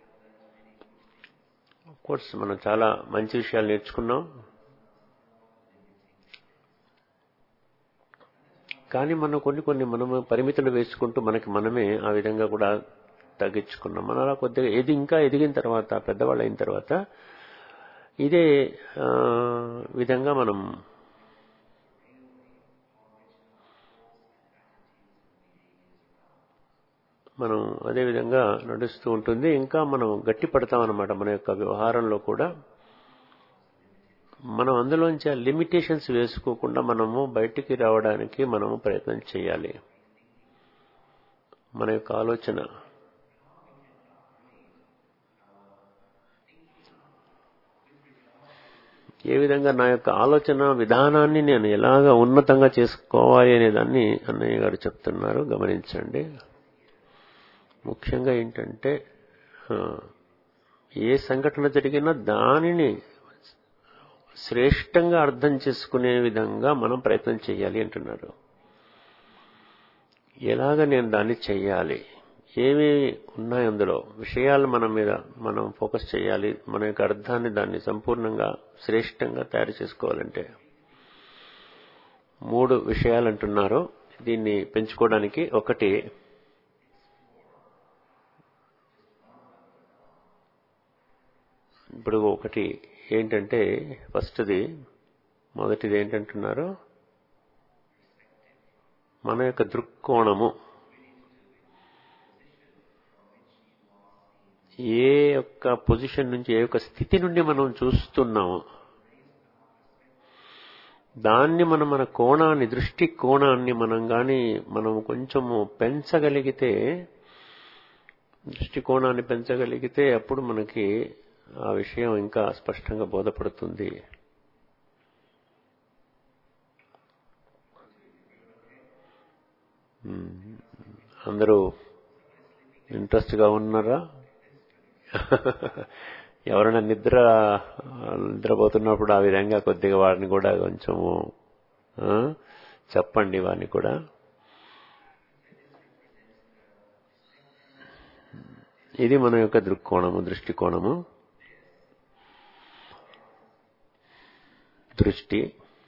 కోర్స్ మనం చాలా మంచి విషయాలు నేర్చుకున్నాం కానీ మనం కొన్ని కొన్ని మనము పరిమితులు వేసుకుంటూ మనకి మనమే ఆ విధంగా కూడా తగ్గించుకున్నాం మనం అలా కొద్దిగా ఎది ఇంకా ఎదిగిన తర్వాత పెద్దవాళ్ళు అయిన తర్వాత ఇదే ఆ, విధంగా మనం మనం అదే విధంగా నడుస్తూ ఉంటుంది ఇంకా మనం గట్టి పడతామన్నమాట మన యొక్క వ్యవహారంలో కూడా మనం అందులోంచి ఆ లిమిటేషన్స్ వేసుకోకుండా మనము బయటికి రావడానికి మనము ప్రయత్నం చేయాలి మన యొక్క ఆలోచన ఏ విధంగా నా యొక్క ఆలోచన విధానాన్ని నేను ఎలాగ ఉన్నతంగా చేసుకోవాలి అనే దాన్ని అన్నయ్య గారు చెప్తున్నారు గమనించండి ముఖ్యంగా ఏంటంటే ఆ, ఏ సంఘటన జరిగినా దానిని శ్రేష్టంగా అర్థం చేసుకునే విధంగా మనం ప్రయత్నం చేయాలి అంటున్నారు ఎలాగ నేను దాన్ని చెయ్యాలి ఏమేమి ఉన్నాయి అందులో విషయాలు మన మీద మనం ఫోకస్ చేయాలి మన యొక్క అర్థాన్ని దాన్ని సంపూర్ణంగా శ్రేష్టంగా తయారు చేసుకోవాలంటే మూడు విషయాలు అంటున్నారు దీన్ని పెంచుకోవడానికి ఒకటి ఇప్పుడు ఒకటి ఏంటంటే ఫస్ట్ది మొదటిది ఏంటంటున్నారు మన యొక్క దృక్కోణము ఏ యొక్క పొజిషన్ నుంచి ఏ యొక్క స్థితి నుండి మనం చూస్తున్నాము దాన్ని మనం మన కోణాన్ని దృష్టి కోణాన్ని మనం గాని మనం కొంచెము పెంచగలిగితే దృష్టి కోణాన్ని పెంచగలిగితే అప్పుడు మనకి ఆ విషయం ఇంకా స్పష్టంగా బోధపడుతుంది మ్మ్. అందరూ ఇంట్రెస్ట్ గా ఉన్నారా ఎవరైనా నిద్ర నిద్రపోతున్నప్పుడు ఆ విధంగా కొద్దిగా వారిని కూడా కొంచెము ఆ, చెప్పండి వారిని కూడా ఇది మన యొక్క దృక్కోణము దృష్టికోణము దృష్టి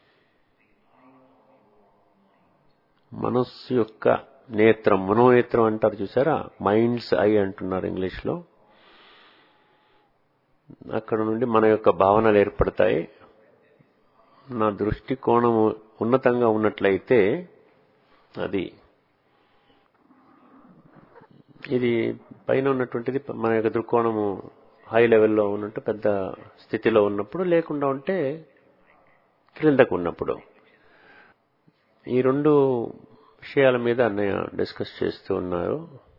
మనస్సు యొక్క నేత్రం మనోనేత్రం అంటారు చూసారా మైండ్స్ ఐ అంటున్నారు ఇంగ్లీష్ లో అక్కడ నుండి మన యొక్క భావనలు ఏర్పడతాయి నా దృష్టికోణము ఉన్నతంగా ఉన్నట్లయితే అది ఇది పైన ఉన్నటువంటిది మన యొక్క దృక్కోణము హై లెవెల్లో ఉన్నట్టు పెద్ద స్థితిలో ఉన్నప్పుడు లేకుండా ఉంటే క్రిందకు ఉన్నప్పుడు ఈ రెండు విషయాల మీద అన్నయ్య డిస్కస్ చేస్తూ ఉన్నారు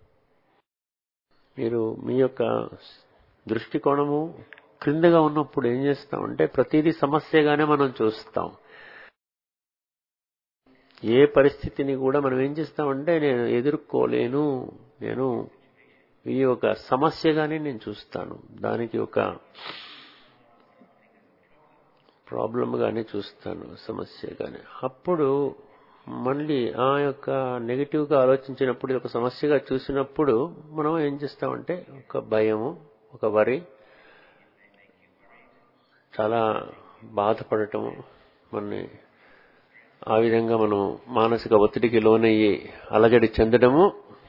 మీరు మీ యొక్క దృష్టికోణము క్రిందగా ఉన్నప్పుడు ఏం చేస్తామంటే ప్రతిదీ సమస్యగానే మనం చూస్తాం ఏ పరిస్థితిని కూడా మనం ఏం చేస్తామంటే నేను ఎదుర్కోలేను నేను ఇది ఒక సమస్యగానే నేను చూస్తాను దానికి ఒక ప్రాబ్లంగానే చూస్తాను సమస్యగానే అప్పుడు మళ్ళీ ఆ యొక్క నెగిటివ్ గా ఆలోచించినప్పుడు ఇది ఒక సమస్యగా చూసినప్పుడు మనం ఏం చేస్తామంటే ఒక భయము ఒక వరి చాలా బాధపడటము మనని ఆ విధంగా మనం మానసిక ఒత్తిడికి లోనయ్యి అలజడి చెందడము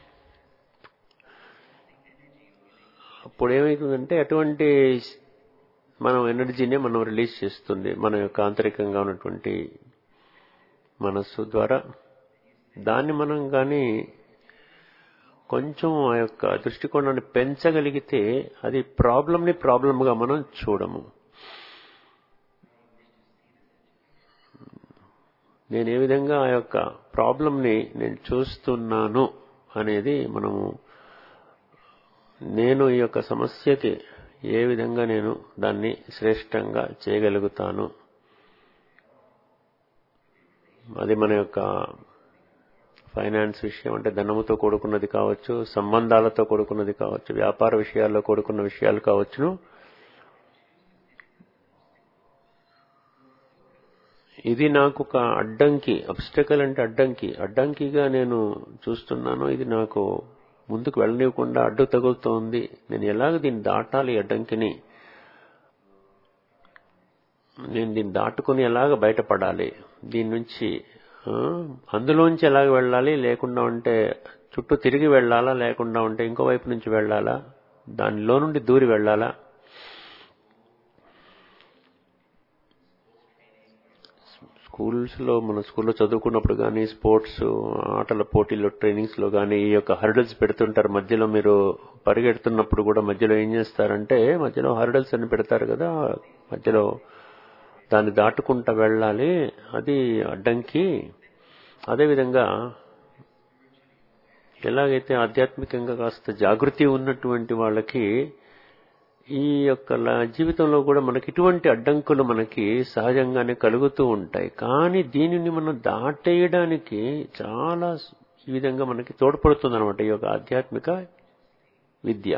అప్పుడు ఏమవుతుందంటే అటువంటి మనం ఎనర్జీనే మనం రిలీజ్ చేస్తుంది మన యొక్క ఆంతరికంగా ఉన్నటువంటి మనస్సు ద్వారా దాన్ని మనం కానీ కొంచెం ఆ యొక్క దృష్టికోణాన్ని పెంచగలిగితే అది ప్రాబ్లంని ప్రాబ్లంగా మనం చూడము నేను ఏ విధంగా ఆ యొక్క ప్రాబ్లంని నేను చూస్తున్నాను అనేది మనము నేను ఈ యొక్క సమస్యకి ఏ విధంగా నేను దాన్ని శ్రేష్టంగా చేయగలుగుతాను అది మన యొక్క ఫైనాన్స్ విషయం అంటే ధనముతో కూడుకున్నది కావచ్చు సంబంధాలతో కూడుకున్నది కావచ్చు వ్యాపార విషయాల్లో కూడుకున్న విషయాలు కావచ్చును ఇది నాకు ఒక అడ్డంకి అబ్స్టకల్ అంటే అడ్డంకి అడ్డంకిగా నేను చూస్తున్నాను ఇది నాకు ముందుకు వెళ్ళనివ్వకుండా అడ్డు తగులుతోంది నేను ఎలాగ దీన్ని దాటాలి అడ్డంకిని నేను దీన్ని దాటుకుని ఎలాగ బయటపడాలి దీని నుంచి అందులోంచి ఎలాగ వెళ్ళాలి లేకుండా ఉంటే చుట్టూ తిరిగి వెళ్ళాలా లేకుండా ఉంటే ఇంకో వైపు నుంచి వెళ్ళాలా దానిలో నుండి దూరి వెళ్ళాలా స్కూల్స్లో మన స్కూల్లో చదువుకున్నప్పుడు కానీ స్పోర్ట్స్ ఆటల పోటీల్లో ట్రైనింగ్స్లో కానీ ఈ యొక్క హర్డల్స్ పెడుతుంటారు మధ్యలో మీరు పరిగెడుతున్నప్పుడు కూడా మధ్యలో ఏం చేస్తారంటే మధ్యలో హర్డల్స్ అని పెడతారు కదా మధ్యలో దాన్ని దాటుకుంటా వెళ్ళాలి అది అడ్డంకి అదేవిధంగా ఎలాగైతే ఆధ్యాత్మికంగా కాస్త జాగృతి ఉన్నటువంటి వాళ్ళకి ఈ యొక్క జీవితంలో కూడా మనకి ఇటువంటి అడ్డంకులు మనకి సహజంగానే కలుగుతూ ఉంటాయి కానీ దీనిని మనం దాటేయడానికి చాలా ఈ విధంగా మనకి తోడ్పడుతుంది అనమాట ఈ యొక్క ఆధ్యాత్మిక విద్య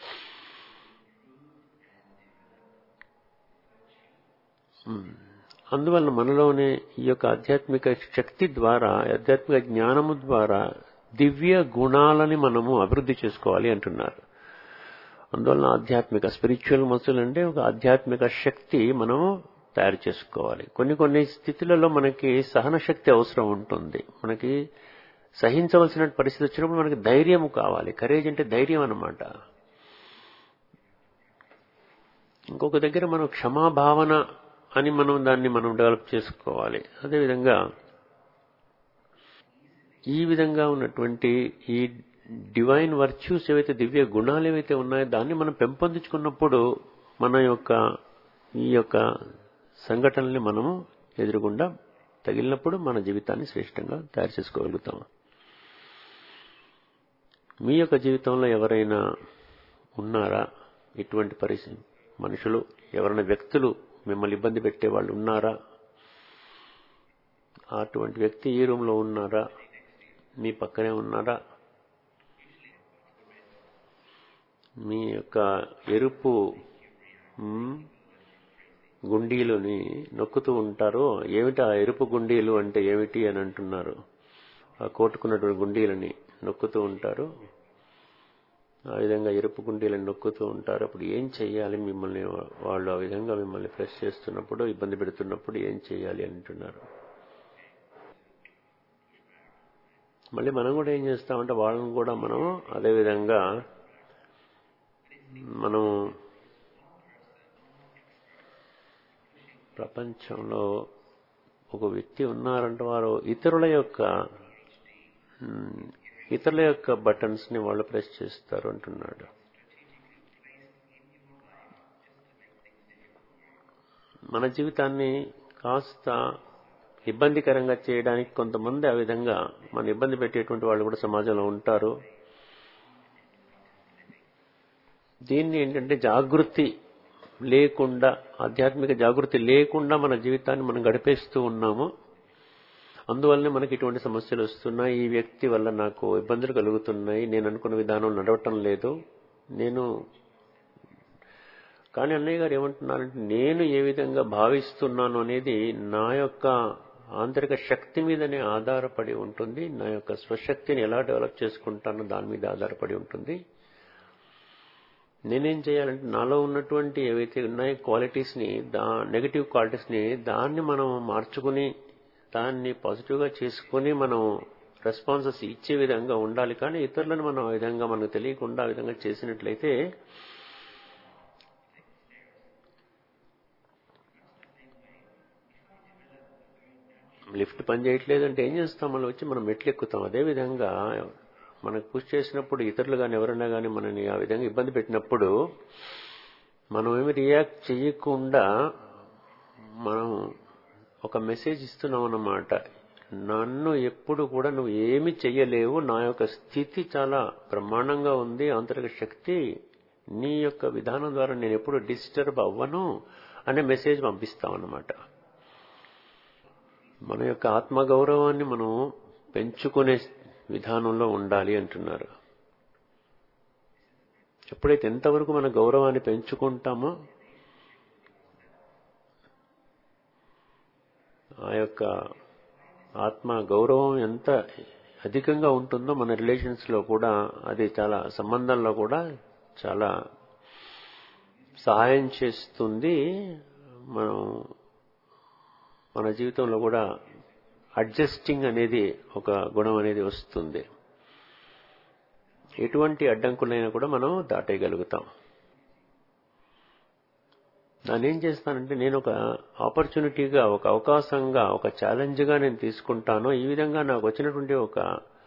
అందువల్ల మనలోనే ఈ యొక్క ఆధ్యాత్మిక శక్తి ద్వారా ఆధ్యాత్మిక జ్ఞానము ద్వారా దివ్య గుణాలని మనము అభివృద్ధి చేసుకోవాలి అంటున్నారు అందువల్ల ఆధ్యాత్మిక స్పిరిచువల్ మసుల్ అంటే ఒక ఆధ్యాత్మిక శక్తి మనము తయారు చేసుకోవాలి కొన్ని కొన్ని స్థితులలో మనకి సహన శక్తి అవసరం ఉంటుంది మనకి సహించవలసిన పరిస్థితి వచ్చినప్పుడు మనకి ధైర్యం కావాలి కరేజ్ అంటే ధైర్యం అనమాట ఇంకొక దగ్గర మనం క్షమాభావన అని మనం దాన్ని మనం డెవలప్ చేసుకోవాలి అదేవిధంగా ఈ విధంగా ఉన్నటువంటి ఈ డివైన్ వర్చ్యూస్ ఏవైతే దివ్య గుణాలు ఏవైతే ఉన్నాయో దాన్ని మనం పెంపొందించుకున్నప్పుడు మన యొక్క ఈ యొక్క సంఘటనల్ని మనము ఎదురుగుండా తగిలినప్పుడు మన జీవితాన్ని శ్రేష్టంగా తయారు చేసుకోగలుగుతాం మీ యొక్క జీవితంలో ఎవరైనా ఉన్నారా ఇటువంటి పరిస్థితి మనుషులు ఎవరైనా వ్యక్తులు మిమ్మల్ని ఇబ్బంది పెట్టే వాళ్ళు ఉన్నారా అటువంటి వ్యక్తి ఈ రూమ్లో ఉన్నారా మీ పక్కనే ఉన్నారా మీ యొక్క ఎరుపు గుండీలుని నొక్కుతూ ఉంటారో ఏమిటి ఆ ఎరుపు గుండీలు అంటే ఏమిటి అని అంటున్నారు ఆ కోటుకున్నటువంటి గుండీలని నొక్కుతూ ఉంటారు ఆ విధంగా ఎరుపు గుండీలను నొక్కుతూ ఉంటారు అప్పుడు ఏం చేయాలి మిమ్మల్ని వాళ్ళు ఆ విధంగా మిమ్మల్ని ప్రెస్ చేస్తున్నప్పుడు ఇబ్బంది పెడుతున్నప్పుడు ఏం చేయాలి అంటున్నారు మళ్ళీ మనం కూడా ఏం చేస్తామంటే వాళ్ళని కూడా మనం అదేవిధంగా మనం ప్రపంచంలో ఒక వ్యక్తి ఉన్నారంటే వారు ఇతరుల యొక్క ఇతరుల యొక్క బటన్స్ ని వాళ్ళు ప్రెస్ చేస్తారు అంటున్నాడు మన జీవితాన్ని కాస్త ఇబ్బందికరంగా చేయడానికి కొంతమంది ఆ విధంగా మన ఇబ్బంది పెట్టేటువంటి వాళ్ళు కూడా సమాజంలో ఉంటారు దీన్ని ఏంటంటే జాగృతి లేకుండా ఆధ్యాత్మిక జాగృతి లేకుండా మన జీవితాన్ని మనం గడిపేస్తూ ఉన్నాము అందువల్లనే మనకి ఇటువంటి సమస్యలు వస్తున్నాయి ఈ వ్యక్తి వల్ల నాకు ఇబ్బందులు కలుగుతున్నాయి నేను అనుకున్న విధానం నడవటం లేదు నేను కానీ అన్నయ్య గారు ఏమంటున్నారంటే నేను ఏ విధంగా భావిస్తున్నాను అనేది నా యొక్క ఆంతరిక శక్తి మీదనే ఆధారపడి ఉంటుంది నా యొక్క స్వశక్తిని ఎలా డెవలప్ చేసుకుంటానో దాని మీద ఆధారపడి ఉంటుంది నేనేం చేయాలంటే నాలో ఉన్నటువంటి ఏవైతే ఉన్నాయో క్వాలిటీస్ని దా నెగిటివ్ క్వాలిటీస్ని దాన్ని మనం మార్చుకుని దాన్ని పాజిటివ్గా చేసుకుని మనం రెస్పాన్సెస్ ఇచ్చే విధంగా ఉండాలి కానీ ఇతరులను మనం ఆ విధంగా మనకు తెలియకుండా ఆ విధంగా చేసినట్లయితే లిఫ్ట్ పని చేయట్లేదు అంటే ఏం చేస్తాం మళ్ళీ వచ్చి మనం మెట్లు ఎక్కుతాం అదేవిధంగా మనకు పుష్ చేసినప్పుడు ఇతరులు కానీ ఎవరైనా కానీ మనని ఆ విధంగా ఇబ్బంది పెట్టినప్పుడు మనం ఏమి రియాక్ట్ చేయకుండా మనం ఒక మెసేజ్ ఇస్తున్నాం అన్నమాట నన్ను ఎప్పుడు కూడా నువ్వు ఏమి చెయ్యలేవు నా యొక్క స్థితి చాలా బ్రహ్మాండంగా ఉంది ఆంతరిక శక్తి నీ యొక్క విధానం ద్వారా నేను ఎప్పుడు డిస్టర్బ్ అవ్వను అనే మెసేజ్ పంపిస్తాం అన్నమాట మన యొక్క ఆత్మగౌరవాన్ని మనం పెంచుకునే విధానంలో ఉండాలి అంటున్నారు ఎప్పుడైతే ఎంతవరకు మన గౌరవాన్ని పెంచుకుంటామో ఆ యొక్క ఆత్మ గౌరవం ఎంత అధికంగా ఉంటుందో మన రిలేషన్స్ లో కూడా అది చాలా సంబంధంలో కూడా చాలా సహాయం చేస్తుంది మనం మన జీవితంలో కూడా అడ్జస్టింగ్ అనేది ఒక గుణం అనేది వస్తుంది ఎటువంటి అడ్డంకులైనా కూడా మనం దాటేయగలుగుతాం దాన్ని ఏం చేస్తానంటే నేను ఒక ఆపర్చునిటీగా ఒక అవకాశంగా ఒక ఛాలెంజ్గా నేను తీసుకుంటాను ఈ విధంగా నాకు వచ్చినటువంటి ఒక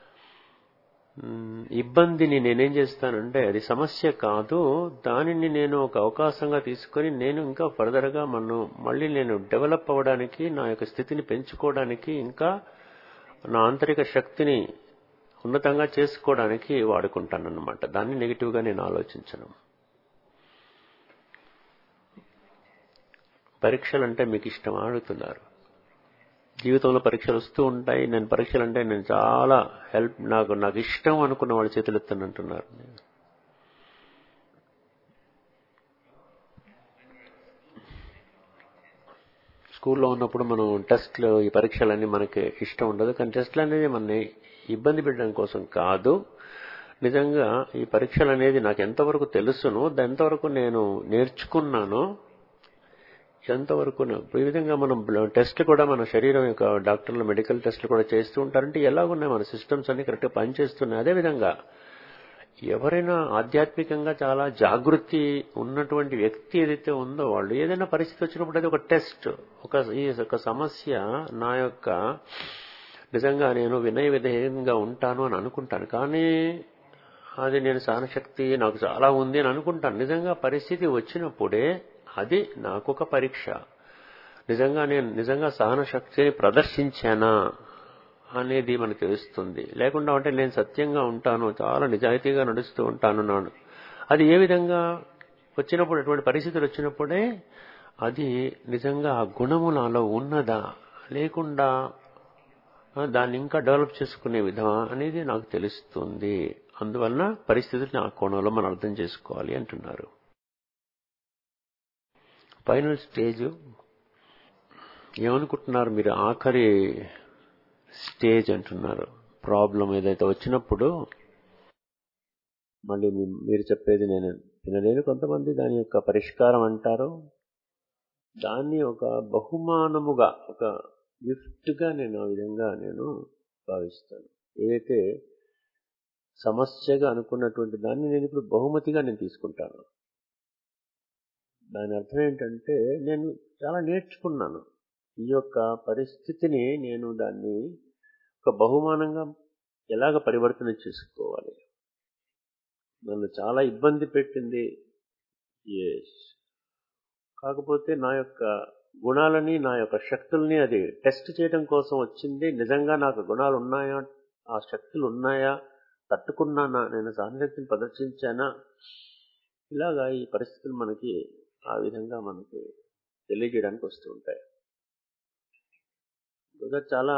మ్, ఇబ్బందిని నేనేం చేస్తానంటే అది సమస్య కాదు దానిని నేను ఒక అవకాశంగా తీసుకొని నేను ఇంకా ఫర్దర్గా మనం మళ్ళీ నేను డెవలప్ అవ్వడానికి నా యొక్క స్థితిని పెంచుకోవడానికి ఇంకా నా ఆంతరిక శక్తిని ఉన్నతంగా చేసుకోవడానికి వాడుకుంటానన్నమాట దాన్ని నెగిటివ్గా నేను ఆలోచించను పరీక్షలు అంటే మీకు ఇష్టం అడుగుతున్నారు జీవితంలో పరీక్షలు వస్తూ ఉంటాయి నేను పరీక్షలు అంటే నేను చాలా హెల్ప్ నాకు నాకు ఇష్టం అనుకున్న వాళ్ళు చేతులు ఎత్తానంటున్నారు స్కూల్లో ఉన్నప్పుడు మనం టెస్ట్లు ఈ పరీక్షలన్నీ మనకి ఇష్టం ఉండదు కానీ టెస్ట్లు అనేది మనని ఇబ్బంది పెట్టడం కోసం కాదు నిజంగా ఈ పరీక్షలు అనేది నాకు ఎంతవరకు తెలుసును ఎంతవరకు నేను నేర్చుకున్నానో ఎంతవరకు ఈ విధంగా మనం టెస్ట్ కూడా మన శరీరం యొక్క డాక్టర్లు మెడికల్ టెస్ట్లు కూడా చేస్తూ ఉంటారంటే ఎలాగున్నాయి మన సిస్టమ్స్ అన్ని కరెక్ట్గా పనిచేస్తున్నాయి అదేవిధంగా ఎవరైనా ఆధ్యాత్మికంగా చాలా జాగృతి ఉన్నటువంటి వ్యక్తి ఏదైతే ఉందో వాళ్ళు ఏదైనా పరిస్థితి వచ్చినప్పుడు అది ఒక టెస్ట్ ఒక ఈ ఒక సమస్య నా యొక్క నిజంగా నేను వినయ విధేయంగా ఉంటాను అని అనుకుంటాను కానీ అది నేను సహనశక్తి నాకు చాలా ఉంది అని అనుకుంటాను నిజంగా పరిస్థితి వచ్చినప్పుడే అది నాకు ఒక పరీక్ష నిజంగా నేను నిజంగా సహన శక్తిని ప్రదర్శించానా అనేది మనకు తెలుస్తుంది లేకుండా అంటే నేను సత్యంగా ఉంటాను చాలా నిజాయితీగా నడుస్తూ ఉంటాను నాను అది ఏ విధంగా వచ్చినప్పుడు అటువంటి పరిస్థితులు వచ్చినప్పుడే అది నిజంగా ఆ గుణము నాలో ఉన్నదా లేకుండా ఆ, దాన్ని ఇంకా డెవలప్ చేసుకునే విధమా అనేది నాకు తెలుస్తుంది అందువలన పరిస్థితుల్ని ఆ కోణంలో మనం అర్థం చేసుకోవాలి అంటున్నారు ఫైనల్ స్టేజ్ ఏమనుకుంటున్నారు మీరు ఆఖరి స్టేజ్ అంటున్నారు ప్రాబ్లం ఏదైతే వచ్చినప్పుడు మళ్ళీ మీ- మీరు చెప్పేది నేను వినలేను కొంతమంది దాని యొక్క పరిష్కారం అంటారు దాన్ని ఒక బహుమానముగా ఒక గిఫ్ట్గా నేను ఆ విధంగా నేను భావిస్తాను ఏదైతే సమస్యగా అనుకున్నటువంటి దాన్ని నేను ఇప్పుడు బహుమతిగా నేను తీసుకుంటాను దాని అర్థం ఏంటంటే నేను చాలా నేర్చుకున్నాను ఈ యొక్క పరిస్థితిని నేను దాన్ని ఒక బహుమానంగా ఎలాగ పరివర్తన చేసుకోవాలి నన్ను చాలా ఇబ్బంది పెట్టింది ఎస్ కాకపోతే నా యొక్క గుణాలని నా యొక్క శక్తుల్ని అది టెస్ట్ చేయడం కోసం వచ్చింది నిజంగా నాకు గుణాలు ఉన్నాయా ఆ శక్తులు ఉన్నాయా తట్టుకున్నానా నేను సహనశక్తిని ప్రదర్శించానా ఇలాగా ఈ పరిస్థితులు మనకి ఆ విధంగా మనకి తెలియజేయడానికి వస్తూ ఉంటాయి ఇంకా చాలా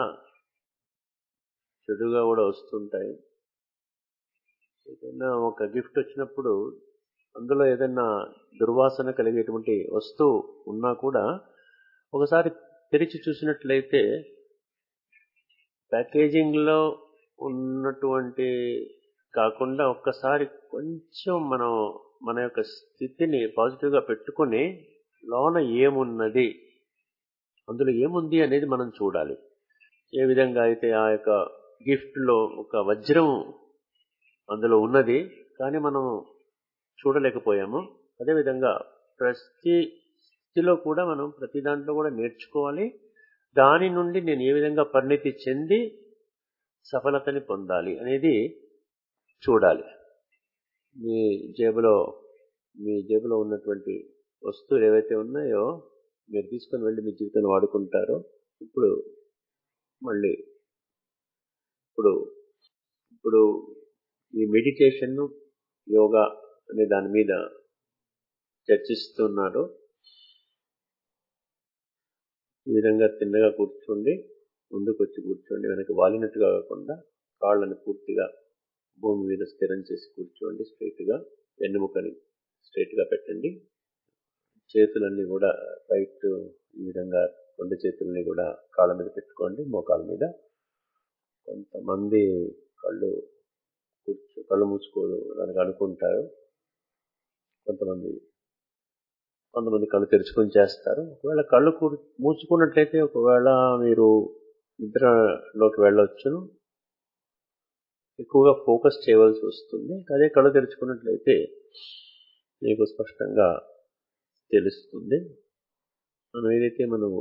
చెడుగా కూడా వస్తుంటాయి ఏదైనా ఒక గిఫ్ట్ వచ్చినప్పుడు అందులో ఏదైనా దుర్వాసన కలిగేటువంటి వస్తువు ఉన్నా కూడా ఒకసారి తెరిచి చూసినట్లయితే ప్యాకేజింగ్ లో ఉన్నటువంటి కాకుండా ఒక్కసారి కొంచెం మనం మన యొక్క స్థితిని పాజిటివ్ గా పెట్టుకుని లోన ఏమున్నది అందులో ఏముంది అనేది మనం చూడాలి ఏ విధంగా అయితే ఆ యొక్క గిఫ్ట్ లో ఒక వజ్రం అందులో ఉన్నది కానీ మనం చూడలేకపోయాము అదేవిధంగా ప్రతి స్థితిలో కూడా మనం ప్రతి దాంట్లో కూడా నేర్చుకోవాలి దాని నుండి నేను ఏ విధంగా పరిణితి చెంది సఫలతని పొందాలి అనేది చూడాలి మీ జేబులో మీ జేబులో ఉన్నటువంటి వస్తువులు ఏవైతే ఉన్నాయో మీరు తీసుకొని వెళ్ళి మీ జీవితంలో వాడుకుంటారో ఇప్పుడు మళ్ళీ ఇప్పుడు ఇప్పుడు ఈ మెడిటేషన్ యోగా అనే దాని మీద చర్చిస్తున్నారు ఈ విధంగా తిన్నగా కూర్చోండి ముందుకు వచ్చి కూర్చోండి వెనక వాలినట్టుగా కాకుండా కాళ్ళని పూర్తిగా భూమి మీద స్థిరం చేసి కూర్చోండి స్ట్రైట్గా వెన్నుముకని స్ట్రైట్గా పెట్టండి చేతులన్నీ కూడా రైట్ ఈ విధంగా రెండు చేతుల్ని కూడా కాళ్ళ మీద పెట్టుకోండి మోకాళ్ళ మీద కొంతమంది కళ్ళు కూర్చో కళ్ళు మూసుకోవడానికి అనుకుంటారు కొంతమంది కొంతమంది కళ్ళు తెరుచుకొని చేస్తారు ఒకవేళ కళ్ళు మూసుకున్నట్లయితే ఒకవేళ మీరు నిద్రలోకి వెళ్ళవచ్చును ఎక్కువగా ఫోకస్ చేయవలసి వస్తుంది అదే కళ్ళు తెరుచుకున్నట్లయితే మీకు స్పష్టంగా తెలుస్తుంది మనం ఏదైతే మనము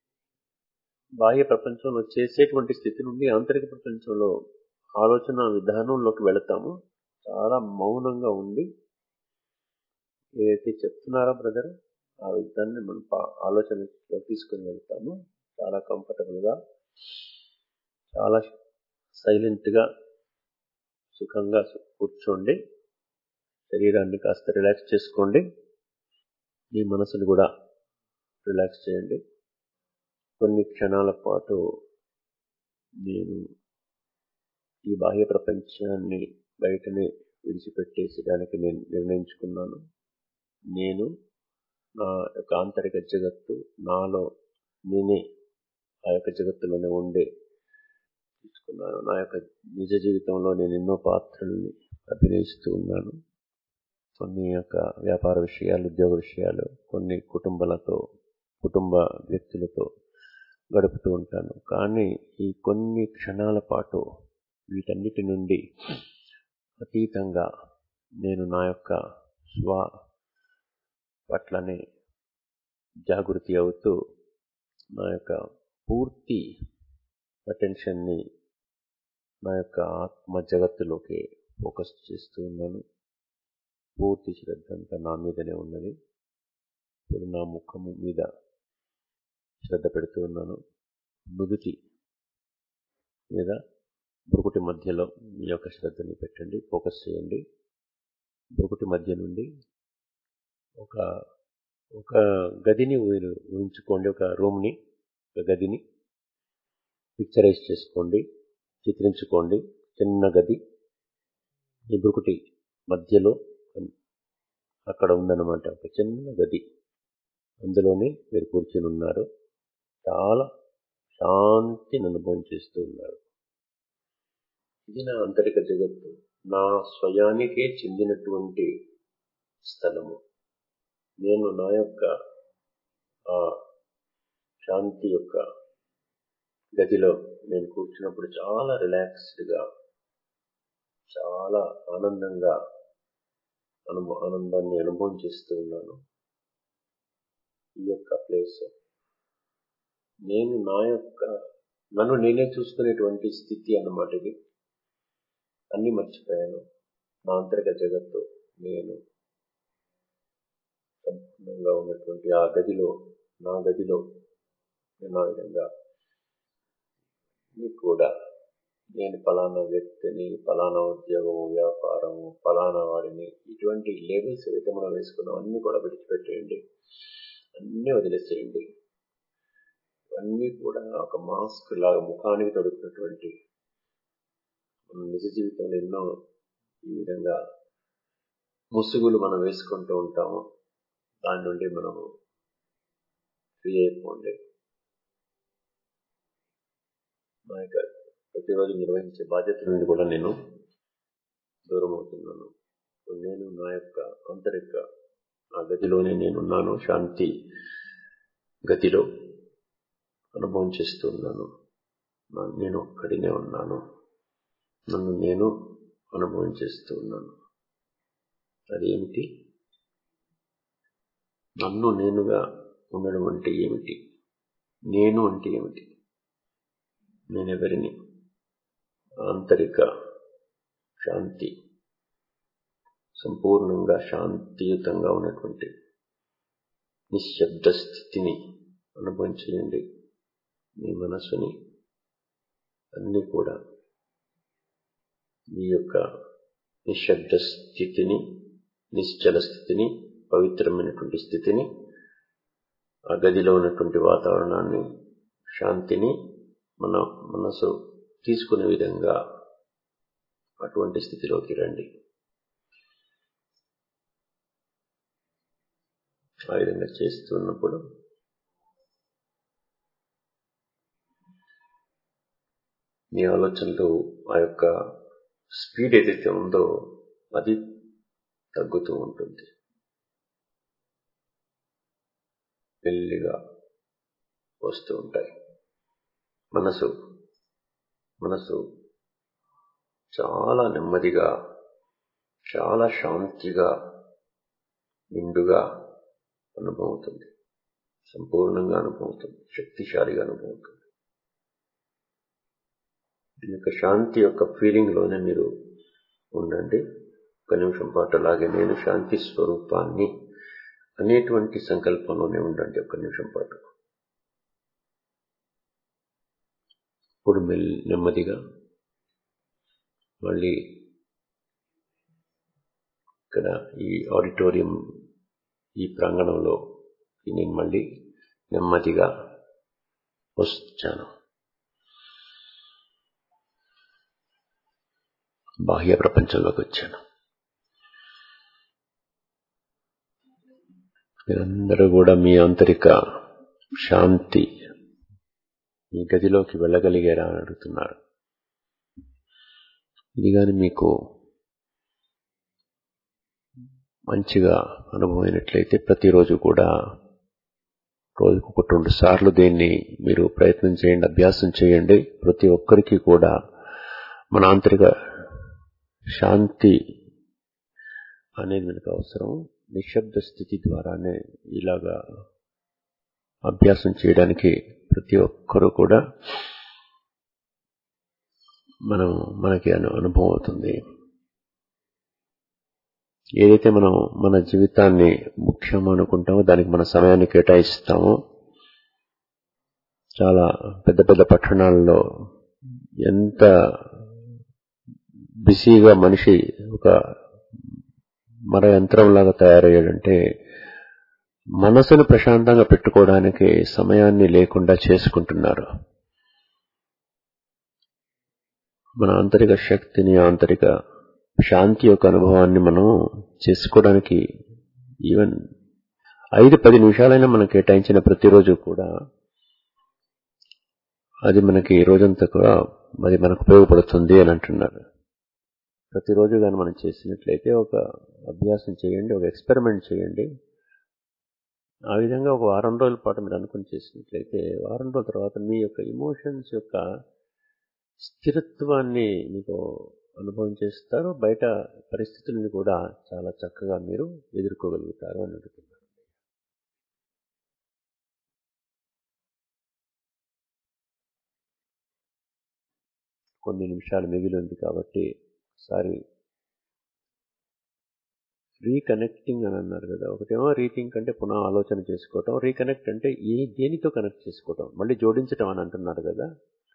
బాహ్య ప్రపంచంలో చేసేటువంటి స్థితి నుండి ఆంతరిక ప్రపంచంలో ఆలోచన విధానంలోకి వెళతాము చాలా మౌనంగా ఉండి ఏదైతే చెప్తున్నారో బ్రదర్ ఆ విధాన్ని మనం ఆలోచనలో తీసుకుని వెళ్తాము చాలా కంఫర్టబుల్గా చాలా సైలెంట్గా సుఖంగా కూర్చోండి శరీరాన్ని కాస్త రిలాక్స్ చేసుకోండి మీ మనసును కూడా రిలాక్స్ చేయండి కొన్ని క్షణాల పాటు నేను ఈ బాహ్య ప్రపంచాన్ని బయటనే విడిచిపెట్టేసడానికి నేను నిర్ణయించుకున్నాను నేను నా యొక్క ఆంతరిక జగత్తు నాలో నేనే ఆ యొక్క జగత్తులోనే ఉండే తీసుకున్నాను నా యొక్క నిజ జీవితంలో నేను ఎన్నో పాత్రల్ని అభినయిస్తూ ఉన్నాను కొన్ని యొక్క వ్యాపార విషయాలు ఉద్యోగ విషయాలు కొన్ని కుటుంబాలతో కుటుంబ వ్యక్తులతో గడుపుతూ ఉంటాను కానీ ఈ కొన్ని క్షణాల పాటు వీటన్నిటి నుండి అతీతంగా నేను నా యొక్క స్వ పట్లనే జాగృతి అవుతూ నా యొక్క పూర్తి అటెన్షన్ని నా యొక్క ఆత్మ జగత్తులోకి ఫోకస్ చేస్తూ ఉన్నాను పూర్తి శ్రద్ధ అంతా నా మీదనే ఉన్నది ఇప్పుడు నా ముఖము మీద శ్రద్ధ పెడుతూ ఉన్నాను నుదుటి మీద బురుకుటి మధ్యలో మీ యొక్క శ్రద్ధని పెట్టండి ఫోకస్ చేయండి బురుకుటి మధ్య నుండి ఒక ఒక గదిని మీరు ఊహించుకోండి ఒక రూమ్ని ఒక గదిని పిక్చరైజ్ చేసుకోండి చిత్రించుకోండి చిన్న గది ఈ బురుకుటి మధ్యలో అక్కడ ఉందన్నమాట ఒక చిన్న గది అందులోనే మీరు కూర్చుని ఉన్నారు చాలా శాంతిని అనుభవం చేస్తూ ఉన్నారు ఇది నా అంతరిక జగత్తు నా స్వయానికే చెందినటువంటి స్థలము నేను నా యొక్క ఆ శాంతి యొక్క గదిలో నేను కూర్చున్నప్పుడు చాలా రిలాక్స్డ్గా చాలా ఆనందంగా అనుభవ ఆనందాన్ని అనుభవం చేస్తూ ఉన్నాను ఈ యొక్క ప్లేస్ నేను నా యొక్క నన్ను నేనే చూసుకునేటువంటి స్థితి అన్నమాట ఇది అన్ని మర్చిపోయాను నా అంతర్గత జగత్తు నేను సంపూర్ణంగా ఉన్నటువంటి ఆ గదిలో నా గదిలో నేను ఆ విధంగా మీకు కూడా నేను ఫలానా వ్యక్తిని ఫలానా ఉద్యోగము వ్యాపారము ఫలానా వాడిని ఇటువంటి లేబుల్స్ ఏదైతే మనం వేసుకున్నాం అన్ని కూడా విడిచిపెట్టేయండి అన్నీ వదిలేసేయండి ఇవన్నీ కూడా ఒక మాస్క్ లాగా ముఖానికి తొడుకున్నటువంటి మనం నిజ జీవితంలో ఎన్నో ఈ విధంగా ముసుగులు మనం వేసుకుంటూ ఉంటాము దాని నుండి మనము ఫ్రీ అయిపోండి మా యొక్క ప్రతిరోజు నిర్వహించే బాధ్యత నుండి కూడా నేను దూరం అవుతున్నాను నేను నా యొక్క ఆంతరిక ఆ గదిలోనే నేనున్నాను శాంతి గతిలో అనుభవం చేస్తున్నాను నేను ఒక్కడినే ఉన్నాను నన్ను నేను అనుభవం చేస్తూ ఉన్నాను అదేమిటి నన్ను నేనుగా ఉండడం అంటే ఏమిటి నేను అంటే ఏమిటి నేనెవరిని ఆంతరిక శాంతి సంపూర్ణంగా శాంతియుతంగా ఉన్నటువంటి నిశ్శబ్ద స్థితిని అనుభవించండి మీ మనస్సుని అన్నీ కూడా మీ యొక్క నిశ్శబ్ద స్థితిని నిశ్చల స్థితిని పవిత్రమైనటువంటి స్థితిని ఆ గదిలో ఉన్నటువంటి వాతావరణాన్ని శాంతిని మన మనసు తీసుకునే విధంగా అటువంటి స్థితిలోకి రండి ఆ విధంగా చేస్తున్నప్పుడు మీ ఆలోచనలు ఆ యొక్క స్పీడ్ ఏదైతే ఉందో అది తగ్గుతూ ఉంటుంది మెల్లిగా వస్తూ ఉంటాయి మనసు మనసు చాలా నెమ్మదిగా చాలా శాంతిగా నిండుగా అనుభవవుతుంది సంపూర్ణంగా అనుభవవుతుంది శక్తిశాలిగా అనుభవవుతుంది ఈ యొక్క శాంతి యొక్క ఫీలింగ్లోనే మీరు ఉండండి ఒక నిమిషం పాటు అలాగే నేను శాంతి స్వరూపాన్ని అనేటువంటి సంకల్పంలోనే ఉండండి ఒక నిమిషం పాటు ఇప్పుడు మెల్ నెమ్మదిగా మళ్ళీ ఇక్కడ ఈ ఆడిటోరియం ఈ ప్రాంగణంలో నేను మళ్ళీ నెమ్మదిగా వచ్చాను బాహ్య ప్రపంచంలోకి వచ్చాను మీరందరూ కూడా మీ ఆంతరిక శాంతి మీ గదిలోకి వెళ్ళగలిగారా అని అడుగుతున్నారు ఇది కానీ మీకు మంచిగా అనుభవం అయినట్లయితే ప్రతిరోజు కూడా రోజుకు ఒకటి రెండు సార్లు దీన్ని మీరు ప్రయత్నం చేయండి అభ్యాసం చేయండి ప్రతి ఒక్కరికి కూడా మన ఆంతరిక శాంతి అనేది మనకు అవసరం నిశ్శబ్ద స్థితి ద్వారానే ఇలాగా అభ్యాసం చేయడానికి ప్రతి ఒక్కరూ కూడా మనం మనకి అను అనుభవం అవుతుంది ఏదైతే మనం మన జీవితాన్ని ముఖ్యం అనుకుంటామో దానికి మన సమయాన్ని కేటాయిస్తామో చాలా పెద్ద పెద్ద పట్టణాల్లో ఎంత బిజీగా మనిషి ఒక మర యంత్రంలాగా తయారయ్యాడంటే మనసును ప్రశాంతంగా పెట్టుకోవడానికి సమయాన్ని లేకుండా చేసుకుంటున్నారు మన ఆంతరిక శక్తిని ఆంతరిక శాంతి యొక్క అనుభవాన్ని మనం చేసుకోవడానికి ఈవెన్ ఐదు పది నిమిషాలైనా మనం కేటాయించిన ప్రతిరోజు కూడా అది మనకి రోజంతా కూడా అది మనకు ఉపయోగపడుతుంది అని అంటున్నారు ప్రతిరోజు కానీ మనం చేసినట్లయితే ఒక అభ్యాసం చేయండి ఒక ఎక్స్పెరిమెంట్ చేయండి ఆ విధంగా ఒక వారం రోజుల పాటు మీరు అనుకుని చేసినట్లయితే వారం రోజుల తర్వాత మీ యొక్క ఇమోషన్స్ యొక్క స్థిరత్వాన్ని మీకు అనుభవం చేస్తారు బయట పరిస్థితులను కూడా చాలా చక్కగా మీరు ఎదుర్కోగలుగుతారు అని అడుగుతున్నారు కొన్ని నిమిషాలు మిగిలి ఉంది కాబట్టి ఒకసారి రీకనెక్టింగ్ అని అన్నారు కదా ఒకటేమో రీథింక్ అంటే పునః ఆలోచన చేసుకోవటం రీకనెక్ట్ అంటే ఏ దేనితో కనెక్ట్ చేసుకోవటం మళ్ళీ జోడించటం అని అంటున్నారు కదా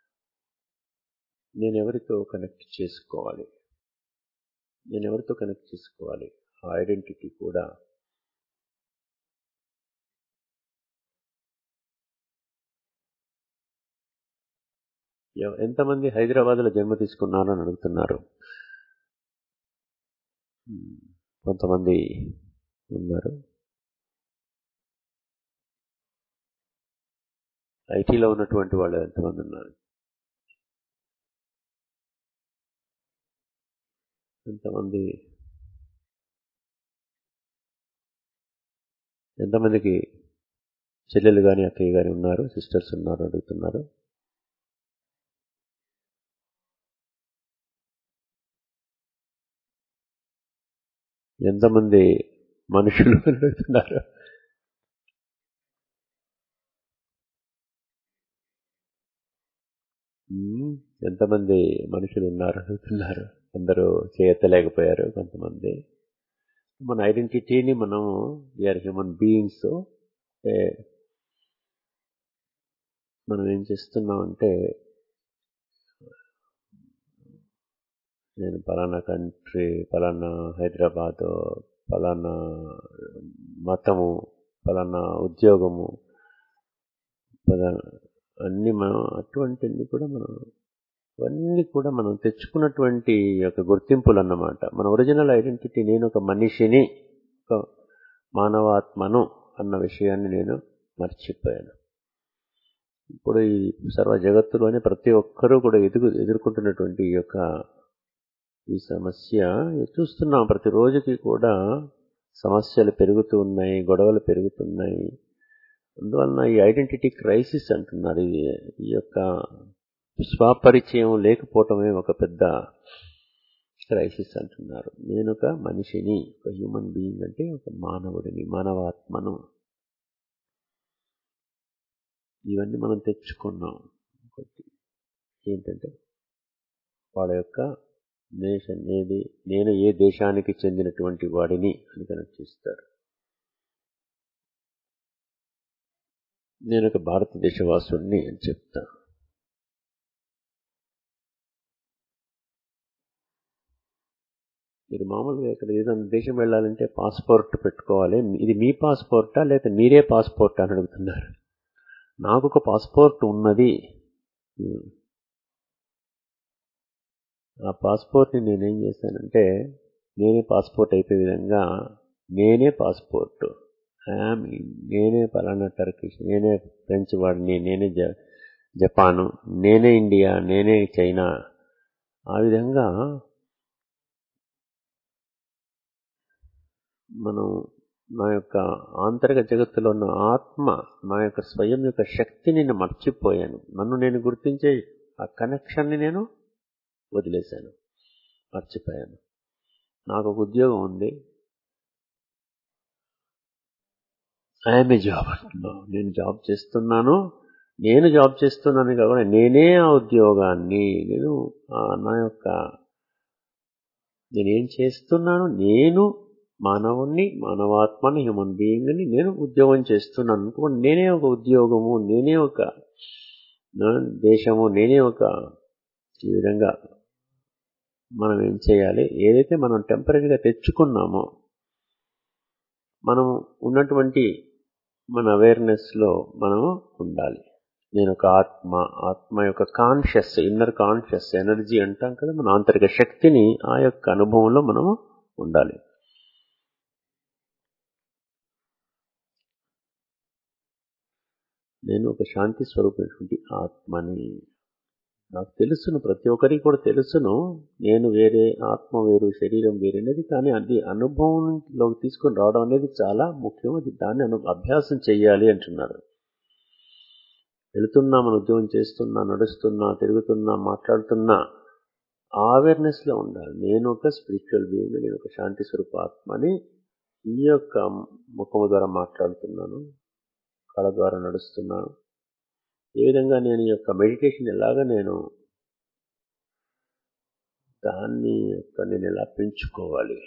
నేను ఎవరితో కనెక్ట్ చేసుకోవాలి నేను ఎవరితో కనెక్ట్ చేసుకోవాలి ఆ ఐడెంటిటీ కూడా ఎంతమంది హైదరాబాద్లో జన్మ తీసుకున్నారు అని అడుగుతున్నారు కొంతమంది ఉన్నారు ఐటీలో ఉన్నటువంటి వాళ్ళు ఎంతమంది ఉన్నారు ఎంతమంది ఎంతమందికి చెల్లెలు కానీ అక్కయ్య కానీ ఉన్నారు సిస్టర్స్ ఉన్నారు అడుగుతున్నారు ఎంతమంది మనుషులు అడుగుతున్నారు ఉమ్, ఎంతమంది మనుషులు ఉన్నారు అడుగుతున్నారు అందరూ చేయెత్తలేకపోయారు కొంతమంది మన ఐడెంటిటీని మనము వీఆర్ హ్యూమన్ బీయింగ్స్ మనం ఏం చేస్తున్నామంటే నేను పలానా కంట్రీ పలానా హైదరాబాద్ పలానా మతము పలానా ఉద్యోగము పలానా అన్ని మనం అటువంటివి కూడా మనం అవన్నీ కూడా మనం తెచ్చుకున్నటువంటి యొక్క గుర్తింపులు అన్నమాట మన ఒరిజినల్ ఐడెంటిటీ నేను ఒక మనిషిని ఒక మానవాత్మను అన్న విషయాన్ని నేను మర్చిపోయాను ఇప్పుడు ఈ సర్వ జగత్తులోనే ప్రతి ఒక్కరూ కూడా ఎదుగు ఎదుర్కొంటున్నటువంటి ఈ యొక్క ఈ సమస్య చూస్తున్నాం ప్రతి రోజుకి కూడా సమస్యలు పెరుగుతూ ఉన్నాయి గొడవలు పెరుగుతున్నాయి అందువలన ఈ ఐడెంటిటీ క్రైసిస్ అంటున్నారు ఇది ఈ యొక్క స్వపరిచయం లేకపోవటమే ఒక పెద్ద క్రైసిస్ అంటున్నారు నేను ఒక మనిషిని ఒక హ్యూమన్ బీయింగ్ అంటే ఒక మానవుడిని మానవాత్మను ఇవన్నీ మనం తెచ్చుకున్నాం ఒకటి ఏంటంటే వాళ్ళ యొక్క నేషన్ ఏది నేను ఏ దేశానికి చెందినటువంటి వాడిని అని కనెక్ట్ చేస్తారు నేను ఒక భారతదేశ వాసుడిని అని చెప్తా మీరు మామూలుగా ఇక్కడ ఏదైనా దేశం వెళ్ళాలంటే పాస్పోర్ట్ పెట్టుకోవాలి ఇది మీ పాస్పోర్టా లేక మీరే పాస్పోర్ట్ అని అడుగుతున్నారు నాకు ఒక పాస్పోర్ట్ ఉన్నది ఆ పాస్పోర్ట్ని నేనేం చేశానంటే నేనే పాస్పోర్ట్ అయిపోయే విధంగా నేనే పాస్పోర్ట్ ఐఆమ్ నేనే పలానా టర్కిష్ నేనే ఫ్రెంచ్ వాడిని నేనే జ జపాను నేనే ఇండియా నేనే చైనా ఆ విధంగా మనం నా యొక్క ఆంతరిక జగత్తులో ఉన్న ఆత్మ నా యొక్క స్వయం యొక్క శక్తిని నేను మర్చిపోయాను నన్ను నేను గుర్తించే ఆ కనెక్షన్ని నేను వదిలేశాను మర్చిపోయాను నాకు ఒక ఉద్యోగం ఉంది ఐఎమ్ ఏ జాబ్ అంటున్నాను నేను జాబ్ చేస్తున్నాను నేను జాబ్ చేస్తున్నాను కాకుండా నేనే ఆ ఉద్యోగాన్ని నేను నా యొక్క నేనేం చేస్తున్నాను నేను మానవుణ్ణి మానవాత్మని హ్యూమన్ బీయింగ్ని నేను ఉద్యోగం చేస్తున్నాను అనుకోండి నేనే ఒక ఉద్యోగము నేనే ఒక దేశము నేనే ఒక ఈ విధంగా మనం ఏం చేయాలి ఏదైతే మనం టెంపరీగా తెచ్చుకున్నామో మనం ఉన్నటువంటి మన అవేర్నెస్లో మనము ఉండాలి నేను ఒక ఆత్మ ఆత్మ యొక్క కాన్షియస్ ఇన్నర్ కాన్షియస్ ఎనర్జీ అంటాం కదా మన ఆంతరిక శక్తిని ఆ యొక్క అనుభవంలో మనము ఉండాలి నేను ఒక శాంతి స్వరూపమైనటువంటి ఆత్మని నాకు తెలుసును ప్రతి ఒక్కరికి కూడా తెలుసును నేను వేరే ఆత్మ వేరు శరీరం వేరే అనేది కానీ అది అనుభవంలోకి తీసుకొని రావడం అనేది చాలా ముఖ్యం అది దాన్ని అను అభ్యాసం చెయ్యాలి అంటున్నారు వెళుతున్నా మన ఉద్యోగం చేస్తున్నా నడుస్తున్నా తిరుగుతున్నా మాట్లాడుతున్నా అవేర్నెస్లో ఉండాలి నేను ఒక స్పిరిచువల్ బీయింగ్ నేను ఒక శాంతి స్వరూప ఆత్మని ఈ యొక్క ముఖము ద్వారా మాట్లాడుతున్నాను కళ ద్వారా నడుస్తున్నాను ఏ విధంగా నేను ఈ యొక్క మెడిటేషన్ ఎలాగ నేను దాన్ని యొక్క నేను ఎలా పెంచుకోవాలి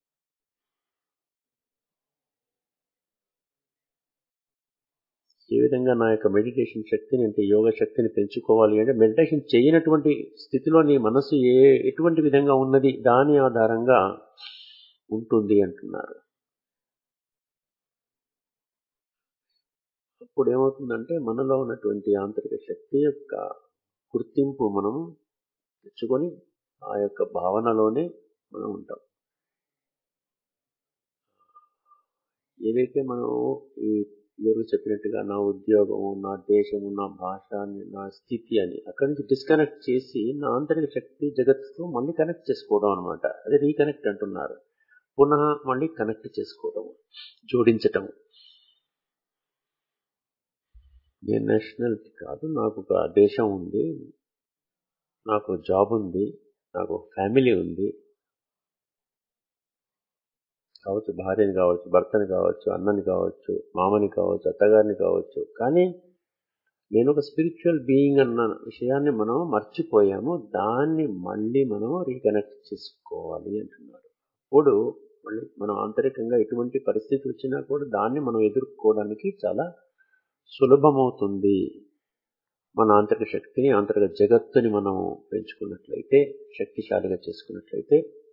ఏ విధంగా నా యొక్క మెడిటేషన్ శక్తిని అంటే యోగ శక్తిని పెంచుకోవాలి అంటే మెడిటేషన్ చేయనటువంటి స్థితిలో నీ మనసు ఏ ఎటువంటి విధంగా ఉన్నది దాని ఆధారంగా ఉంటుంది అంటున్నారు అప్పుడు ఏమవుతుందంటే మనలో ఉన్నటువంటి ఆంతరిక శక్తి యొక్క గుర్తింపు మనం తెచ్చుకొని ఆ యొక్క భావనలోనే మనం ఉంటాం ఏదైతే మనం ఈ ఎవరు చెప్పినట్టుగా నా ఉద్యోగము నా దేశము నా భాష నా స్థితి అని అక్కడి నుంచి డిస్కనెక్ట్ చేసి నా ఆంతరిక శక్తి జగత్తుతో మళ్ళీ కనెక్ట్ చేసుకోవడం అనమాట అదే రీకనెక్ట్ అంటున్నారు పునః మళ్ళీ కనెక్ట్ చేసుకోవడం జోడించటం నేను నేషనాలిటీ కాదు నాకు ఒక దేశం ఉంది నాకు జాబ్ ఉంది నాకు ఫ్యామిలీ ఉంది కావచ్చు భార్యని కావచ్చు భర్తని కావచ్చు అన్నని కావచ్చు మామని కావచ్చు అత్తగారిని కావచ్చు కానీ నేను ఒక స్పిరిచువల్ బీయింగ్ అన్న విషయాన్ని మనం మర్చిపోయాము దాన్ని మళ్ళీ మనం రీకనెక్ట్ చేసుకోవాలి అంటున్నారు అప్పుడు మళ్ళీ మనం ఆంతరికంగా ఎటువంటి పరిస్థితి వచ్చినా కూడా దాన్ని మనం ఎదుర్కోవడానికి చాలా సులభమవుతుంది మన ఆంతరిక శక్తిని ఆంతరిక జగత్తుని మనం పెంచుకున్నట్లయితే శక్తిశాలిగా చేసుకున్నట్లయితే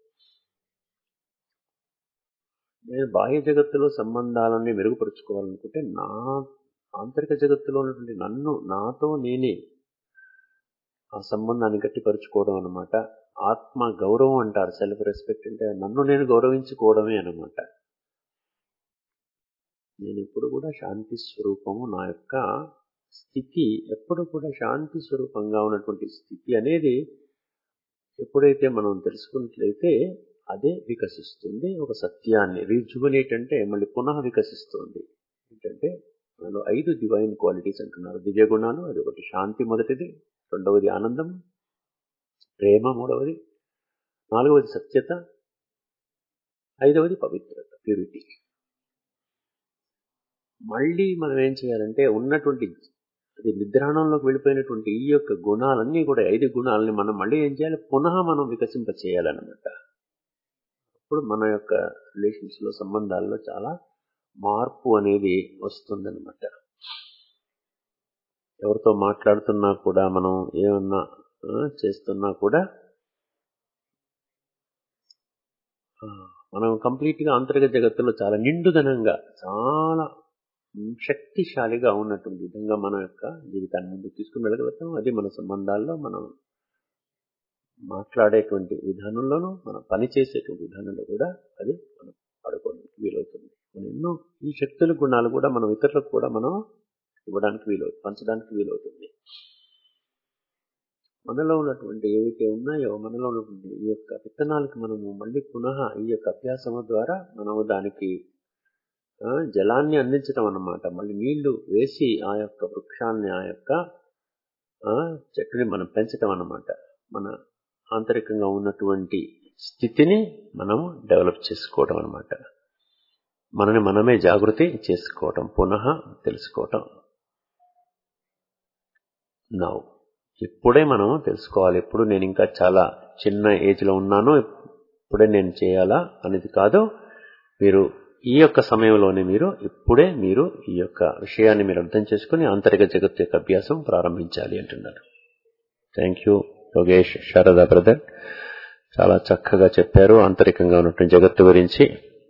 నేను బాహ్య జగత్తులో సంబంధాలని మెరుగుపరుచుకోవాలనుకుంటే నా ఆంతరిక జగత్తులో ఉన్నటువంటి నన్ను నాతో నేనే ఆ సంబంధాన్ని గట్టిపరుచుకోవడం అనమాట ఆత్మ గౌరవం అంటారు సెల్ఫ్ రెస్పెక్ట్ అంటే నన్ను నేను గౌరవించుకోవడమే అనమాట నేను ఎప్పుడు కూడా శాంతి స్వరూపము నా యొక్క స్థితి ఎప్పుడు కూడా శాంతి స్వరూపంగా ఉన్నటువంటి స్థితి అనేది ఎప్పుడైతే మనం తెలుసుకున్నట్లయితే అదే వికసిస్తుంది ఒక సత్యాన్ని రీజువనేట్ అంటే మళ్ళీ పునః వికసిస్తుంది ఏంటంటే మనలో ఐదు డివైన్ క్వాలిటీస్ అంటున్నారు దివ్య గుణాలు అది ఒకటి శాంతి మొదటిది రెండవది ఆనందం ప్రేమ మూడవది నాలుగవది సత్యత ఐదవది పవిత్రత ప్యూరిటీ మళ్ళీ మనం ఏం చేయాలంటే ఉన్నటువంటి అది నిద్రాణంలోకి వెళ్ళిపోయినటువంటి ఈ యొక్క గుణాలన్నీ కూడా ఐదు గుణాలని మనం మళ్ళీ ఏం చేయాలి పునః మనం వికసింప చేయాలన్నమాట అప్పుడు మన యొక్క రిలేషన్స్ లో సంబంధాల్లో చాలా మార్పు అనేది వస్తుందన్నమాట ఎవరితో మాట్లాడుతున్నా కూడా మనం ఏమన్నా చేస్తున్నా కూడా మనం కంప్లీట్ గా అంతర్గత జగత్తులో చాలా నిండుదనంగా చాలా శక్తిశాలిగా ఉన్నటువంటి విధంగా మన యొక్క జీవితాన్ని ముందుకు తీసుకుని వెళ్ళగలుగుతాం అది మన సంబంధాల్లో మనం మాట్లాడేటువంటి విధానంలోనూ మనం పనిచేసేటువంటి విధానంలో కూడా అది మనం వాడుకోవడానికి వీలవుతుంది మనం ఎన్నో ఈ శక్తుల గుణాలు కూడా మనం ఇతరులకు కూడా మనం ఇవ్వడానికి వీలవుతుంది పంచడానికి వీలవుతుంది మనలో ఉన్నటువంటి ఏవైతే ఉన్నాయో మనలో ఉన్నటువంటి ఈ యొక్క విత్తనాలకు మనము మళ్ళీ పునః ఈ యొక్క అభ్యాసము ద్వారా మనము దానికి జలాన్ని అందించడం అన్నమాట మళ్ళీ నీళ్లు వేసి ఆ యొక్క వృక్షాన్ని ఆ యొక్క చెట్టుని మనం పెంచడం అన్నమాట మన ఆంతరికంగా ఉన్నటువంటి స్థితిని మనము డెవలప్ చేసుకోవడం అనమాట మనని మనమే జాగృతి చేసుకోవటం పునః తెలుసుకోవటం నవ్వు ఇప్పుడే మనం తెలుసుకోవాలి ఎప్పుడు నేను ఇంకా చాలా చిన్న ఏజ్లో ఉన్నాను ఇప్పుడే నేను చేయాలా అనేది కాదు మీరు ఈ యొక్క సమయంలోనే మీరు ఇప్పుడే మీరు ఈ యొక్క విషయాన్ని మీరు అర్థం చేసుకుని ఆంతరిక జగత్తు యొక్క అభ్యాసం ప్రారంభించాలి అంటున్నారు thank you Yogesh Sharada brother చాలా చక్కగా చెప్పారు ఆంతరికంగా ఉన్నటువంటి జగత్తు గురించి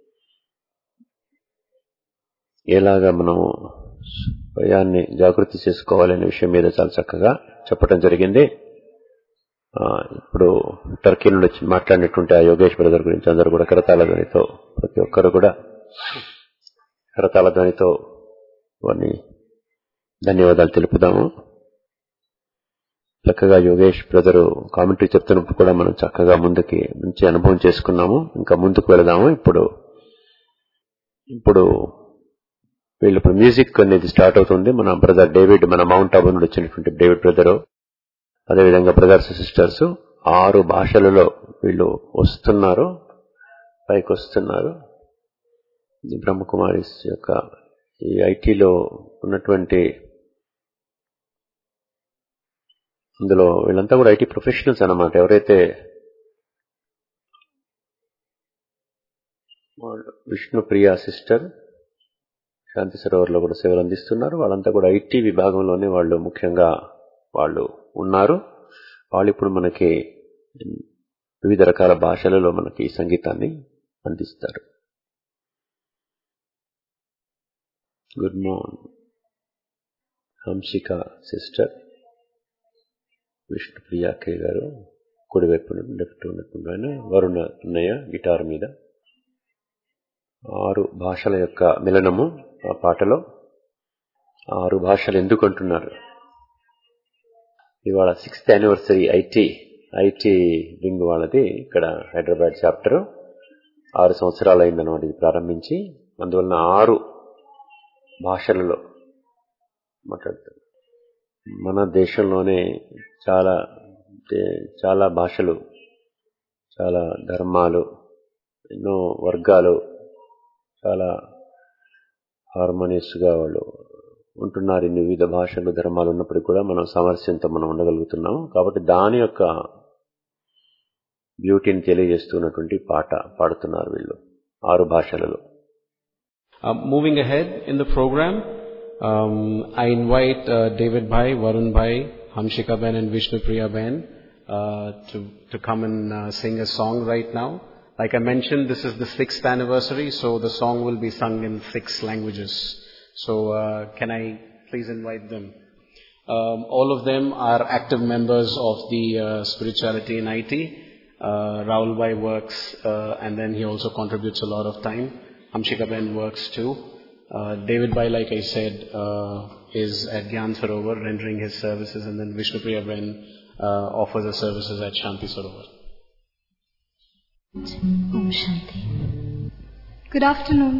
ఎలాగా మనం స్వయాన్ని జాగృతి చేసుకోవాలనే విషయం మీద చాలా చక్కగా చెప్పడం జరిగింది ఇప్పుడు టర్కీ నుండి మాట్లాడినటువంటి ఆ యోగేష్ బ్రదర్ గురించి అందరూ కూడా కరతాల ధ్వనితో ప్రతి ఒక్కరు కూడా కరతాల ధ్వనితో వారిని ధన్యవాదాలు తెలుపుదాము చక్కగా యోగేష్ బ్రదరు కామెంటరీ చెప్తున్నప్పుడు కూడా మనం చక్కగా ముందుకి మంచి అనుభవం చేసుకున్నాము ఇంకా ముందుకు వెళదాము ఇప్పుడు ఇప్పుడు వీళ్ళు ఇప్పుడు మ్యూజిక్ అనేది స్టార్ట్ అవుతుంది మన బ్రదర్ డేవిడ్ మన మౌంట్ ఆబు నుండి వచ్చినటువంటి డేవిడ్ బ్రదరు అదేవిధంగా బ్రదర్స్ సిస్టర్స్ ఆరు భాషలలో వీళ్ళు వస్తున్నారు పైకి వస్తున్నారు బ్రహ్మకుమారి యొక్క ఈ ఐటీలో ఉన్నటువంటి అందులో వీళ్ళంతా కూడా ఐటీ ప్రొఫెషనల్స్ అన్నమాట ఎవరైతే విష్ణుప్రియ సిస్టర్ శాంతి సరోవర్లో కూడా సేవలు అందిస్తున్నారు వాళ్ళంతా కూడా ఐటీ విభాగంలోనే వాళ్ళు ముఖ్యంగా వాళ్ళు ఉన్నారు వాళ్ళు ఇప్పుడు మనకి వివిధ రకాల భాషలలో మనకి ఈ సంగీతాన్ని అందిస్తారు good morning Hamsika sister Vishnupriya K గారు కుడివైపు లెఫ్ట్ ఉన్నటువంటి ఆయన వరుణ అన్నయ్య గిటార్ మీద ఆరు భాషల యొక్క మిలనము ఆ పాటలో ఆరు భాషలు ఎందుకు అంటున్నారు ఇవాళ sixth anniversary IT IT wing వాళ్ళది ఇక్కడ హైదరాబాద్ చాప్టర్ ఆరు సంవత్సరాలు అయిందన్నమాట ఇది ప్రారంభించి అందువలన ఆరు భాషలలో మాట్లాడుతారు మన దేశంలోనే చాలా చాలా భాషలు చాలా ధర్మాలు ఎన్నో వర్గాలు చాలా హార్మోనియస్గా వాళ్ళు ఉంటున్నారు ఇన్ని వివిధ భాషలు ధర్మాలు ఉన్నప్పటికీ కూడా మనం సామరస్యంతో మనం ఉండగలుగుతున్నాం కాబట్టి దాని యొక్క బ్యూటీని తెలియజేస్తున్నటువంటి పాట పాడుతున్నారు వీళ్ళు ఆరు భాషలలో Uh, moving ahead in the program, um, I invite uh, David Bhai, Varun Bhai, Hamshika Ben and Vishnu Priya Ben uh, to, to come and uh, sing a song right now. Like I mentioned, this is the sixth anniversary, so the song will be sung in six languages. So uh, can I please invite them? Um, all of them are active members of the uh, spirituality in IT. Uh, Rahul Bhai works, uh, and then he also contributes a lot of time. Amshika Ben works too. Uh, David Bhai, like I said, uh, is at Gyan Sarovar rendering his services, and then Vishnupriya Ben uh, offers his services at Shanti Sarovar. Om Shanti. Good afternoon.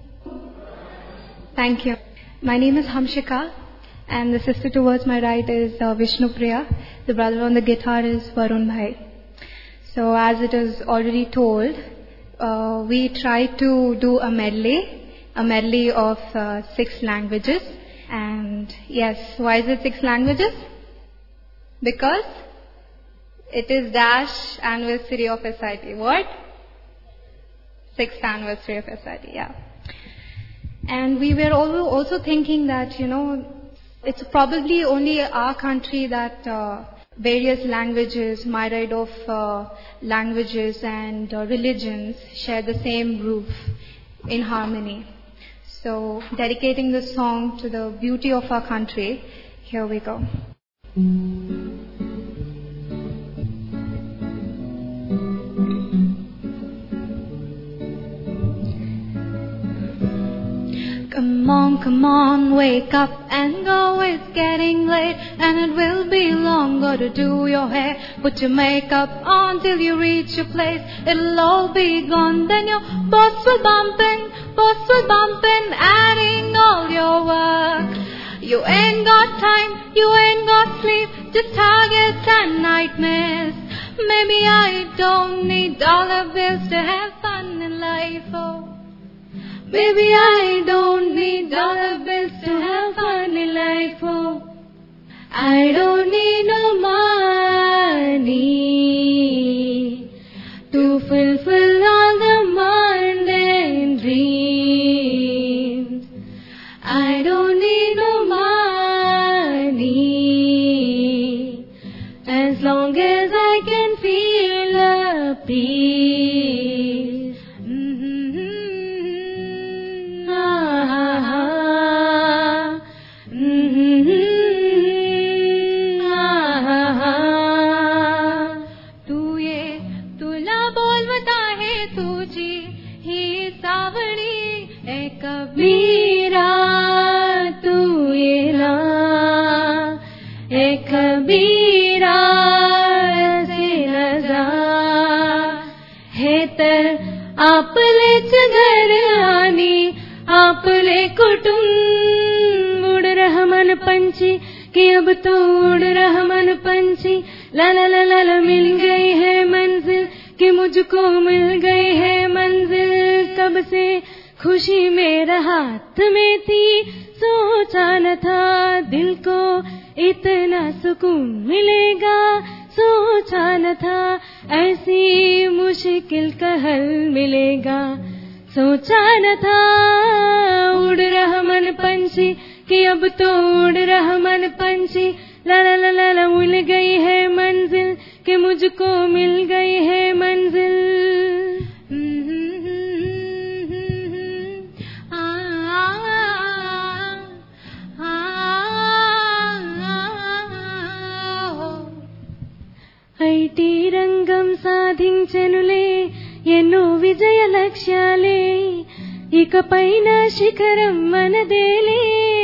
Thank you. My name is Hamshika, and the sister towards my right is uh, Vishnu Priya. The brother on the guitar is Varun Bhai. So, as it is already told, uh, we try to do a medley, a medley of uh, six languages. And yes, why is it six languages? Because it is dash anniversary of SIT. What? Sixth anniversary of SIT, yeah. And we were al- also thinking that, you know, it's probably only our country that uh, various languages, myriad of uh, languages and uh, religions share the same roof in harmony. So, dedicating this song to the beauty of our country, here we go. Come on, come on, wake up and go. It's getting late and it will be long. Got to do your hair, put your makeup on till you reach your place. It'll all be gone. Then your boss will bump in, boss will bump in, adding all your work. You ain't got time, you ain't got sleep, just targets and nightmares. Maybe I don't need dollar bills to have fun in life. Oh. Baby, I don't need dollar bills to have fun in life. Oh, I don't need no money to fulfill all the mundane dreams. I don't need no money as long as I can feel a peace. Mhm. Ah, ah, ah. Mhm. Ah, ah, ah. तू ये तुला बोलवत आहे तुझी ही सावळी ए कबीरा तू येला ए कबीरा असे न जा हे तर आपलेच घर आणि आपले कुटुंब उड़ रहा मन पंछी कि अब तो उड़ रहा मन पंछी ला ला ला ला ला मिल गई है मंजिल कि मुझको मिल गई है मंजिल कब से खुशी मेरा हाथ में थी सोचा न था दिल को इतना सुकून मिलेगा सोचा न था ऐसी मुश्किल का हल मिलेगा सोचा न था उड़ रहा मन पंछी कि अब तो उड़ रहा मन पंछी ला ला ला ला ला मिल गई है मंजिल कि मुझको मिल गई है मंजिल आ, आ, ఆ, ఐటీ రంగం సాధించెనులే ఎన్నో విజయ లక్ష్యాలే ఇకపైన శిఖరం మనదేలే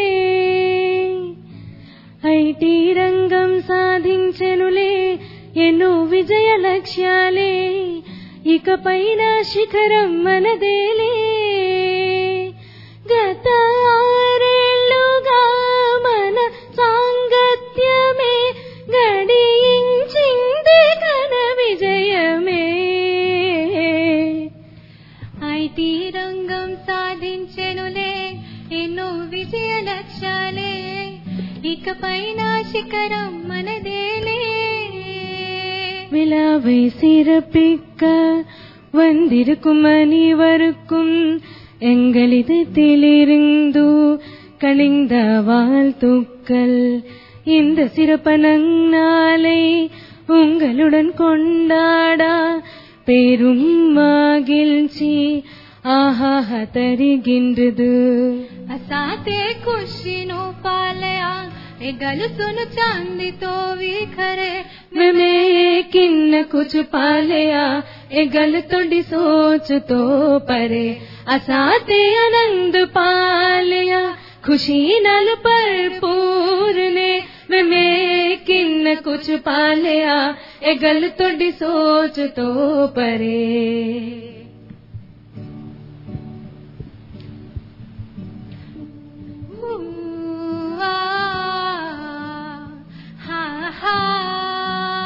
ఐటీ రంగం సాధించెనులే ఎన్నో విజయ లక్ష్యాలే ఇకపైన శిఖరం మనదేలే గత ఆరేళ్లుగా మన సాంగత్యమే గడించింది ఘన విజయమే ఐటీ రంగం సాధించెనులే ఎన్నో విజయ లక్ష్యాలే மனதேலே விழாவை சிறப்பிக்க வந்திருக்கும் அனைவருக்கும் எங்களிடத்திலிருந்து கனிந்த வாழ்த்துக்கள் இந்த சிறப்பனங் நாளை உங்களுடன் கொண்டாட பெரும் மகிழ்ச்சி ஆஹாஹ தருகின்றது असाते खुशिनो पालया ए गल सुन चांदी तो भी खरे मैं किन्न कुछ पालया ए गल तोड़ी सोच तो परे असाते आनंद पालया खुशी नल भरपूर ने मैं किन्न कुछ पालया ए गल तोड़ी सोच तो परे Ooh, ah, ha, ha.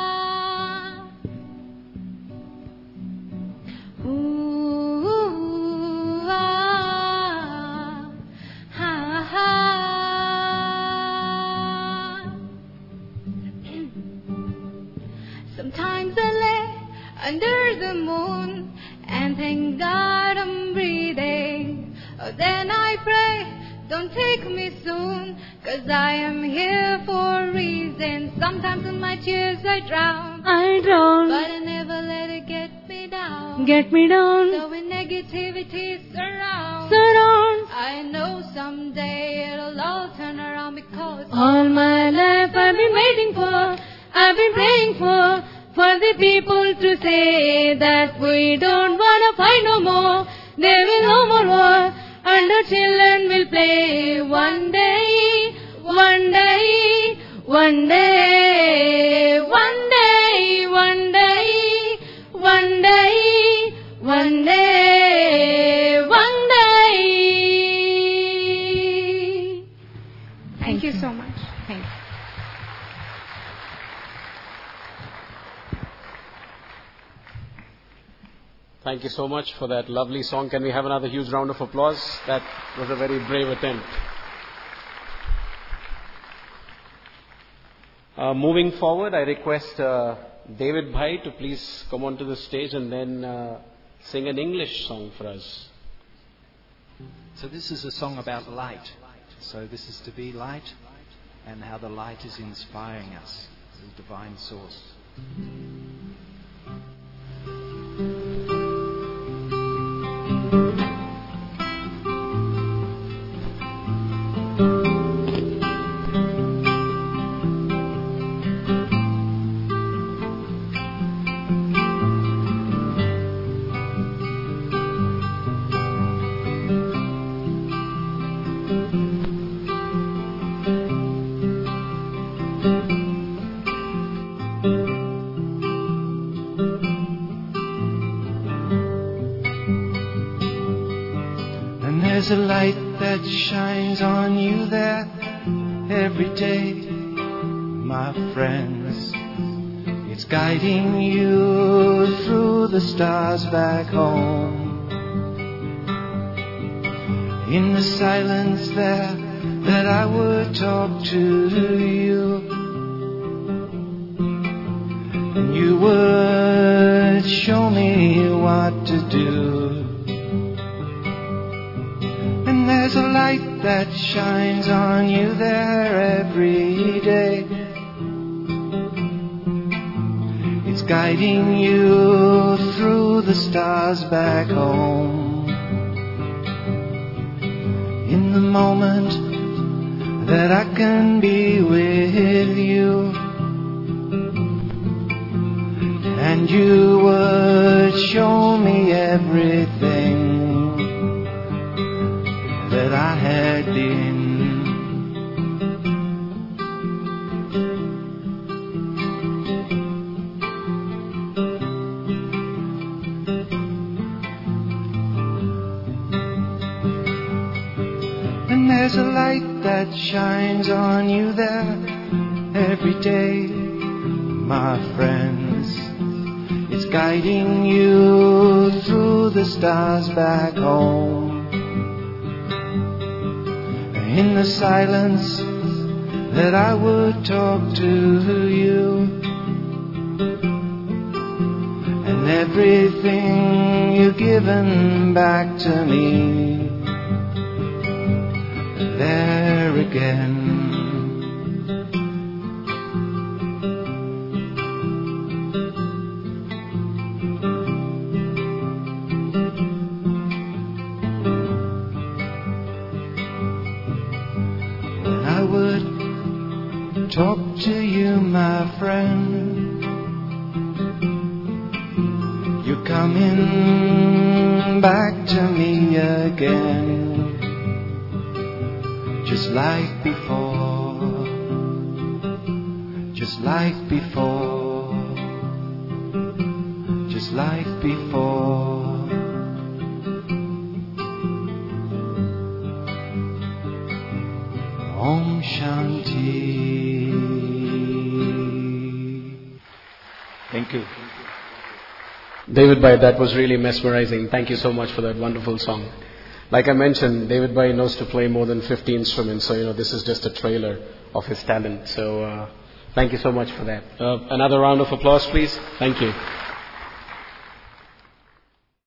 Ooh, ah, ha, ha. Sometimes I lay under the moon and thank God I'm breathing. Oh, then I pray, don't take me soon, cause I am here for a reason. Sometimes in my tears I drown, I drown, but I never let it get me down. get me down, So when negativity surrounds, surround. I know someday it'll all turn around because All my life I've been waiting for, I've been praying for, for the people to say that we don't wanna fight no more. There will no more war, and our children will play one day, one day, one day, one day, one day, one day, one day, one day. Thank you so much. Thank you. Thank you so much for that lovely song. Can we have another huge round of applause? That was a very brave attempt. Uh, moving forward, I request uh, David Bhai to please come onto the stage and then uh, sing an English song for us. So this is a song about light. So this is to be light and how the light is inspiring us, the divine source. And there's a light that shines on you there every day, my friends. It's guiding you through the stars back home. In the silence there, that I would talk to you. And you would show me what to do. And there's a light that shines on you there every day. It's guiding you through the stars back home. In the moment that I can be with you. And you would show me everything that I had been. And there's a light that shines on you there every day, my friends. It's guiding you through the stars back home. In the silence that I would talk to you. And everything you've given back to me. There again. When I would talk to you, my friend. You're coming back to me again, just like before, just like before, just like before. Om Shanti. Thank you. David Bhai, that was really mesmerizing. Thank you so much for that wonderful song. Like I mentioned, David Bhai knows to play more than 50 instruments, so you know this is just a trailer of his talent. So uh, thank you so much for that. Uh, another round of applause, please. Thank you.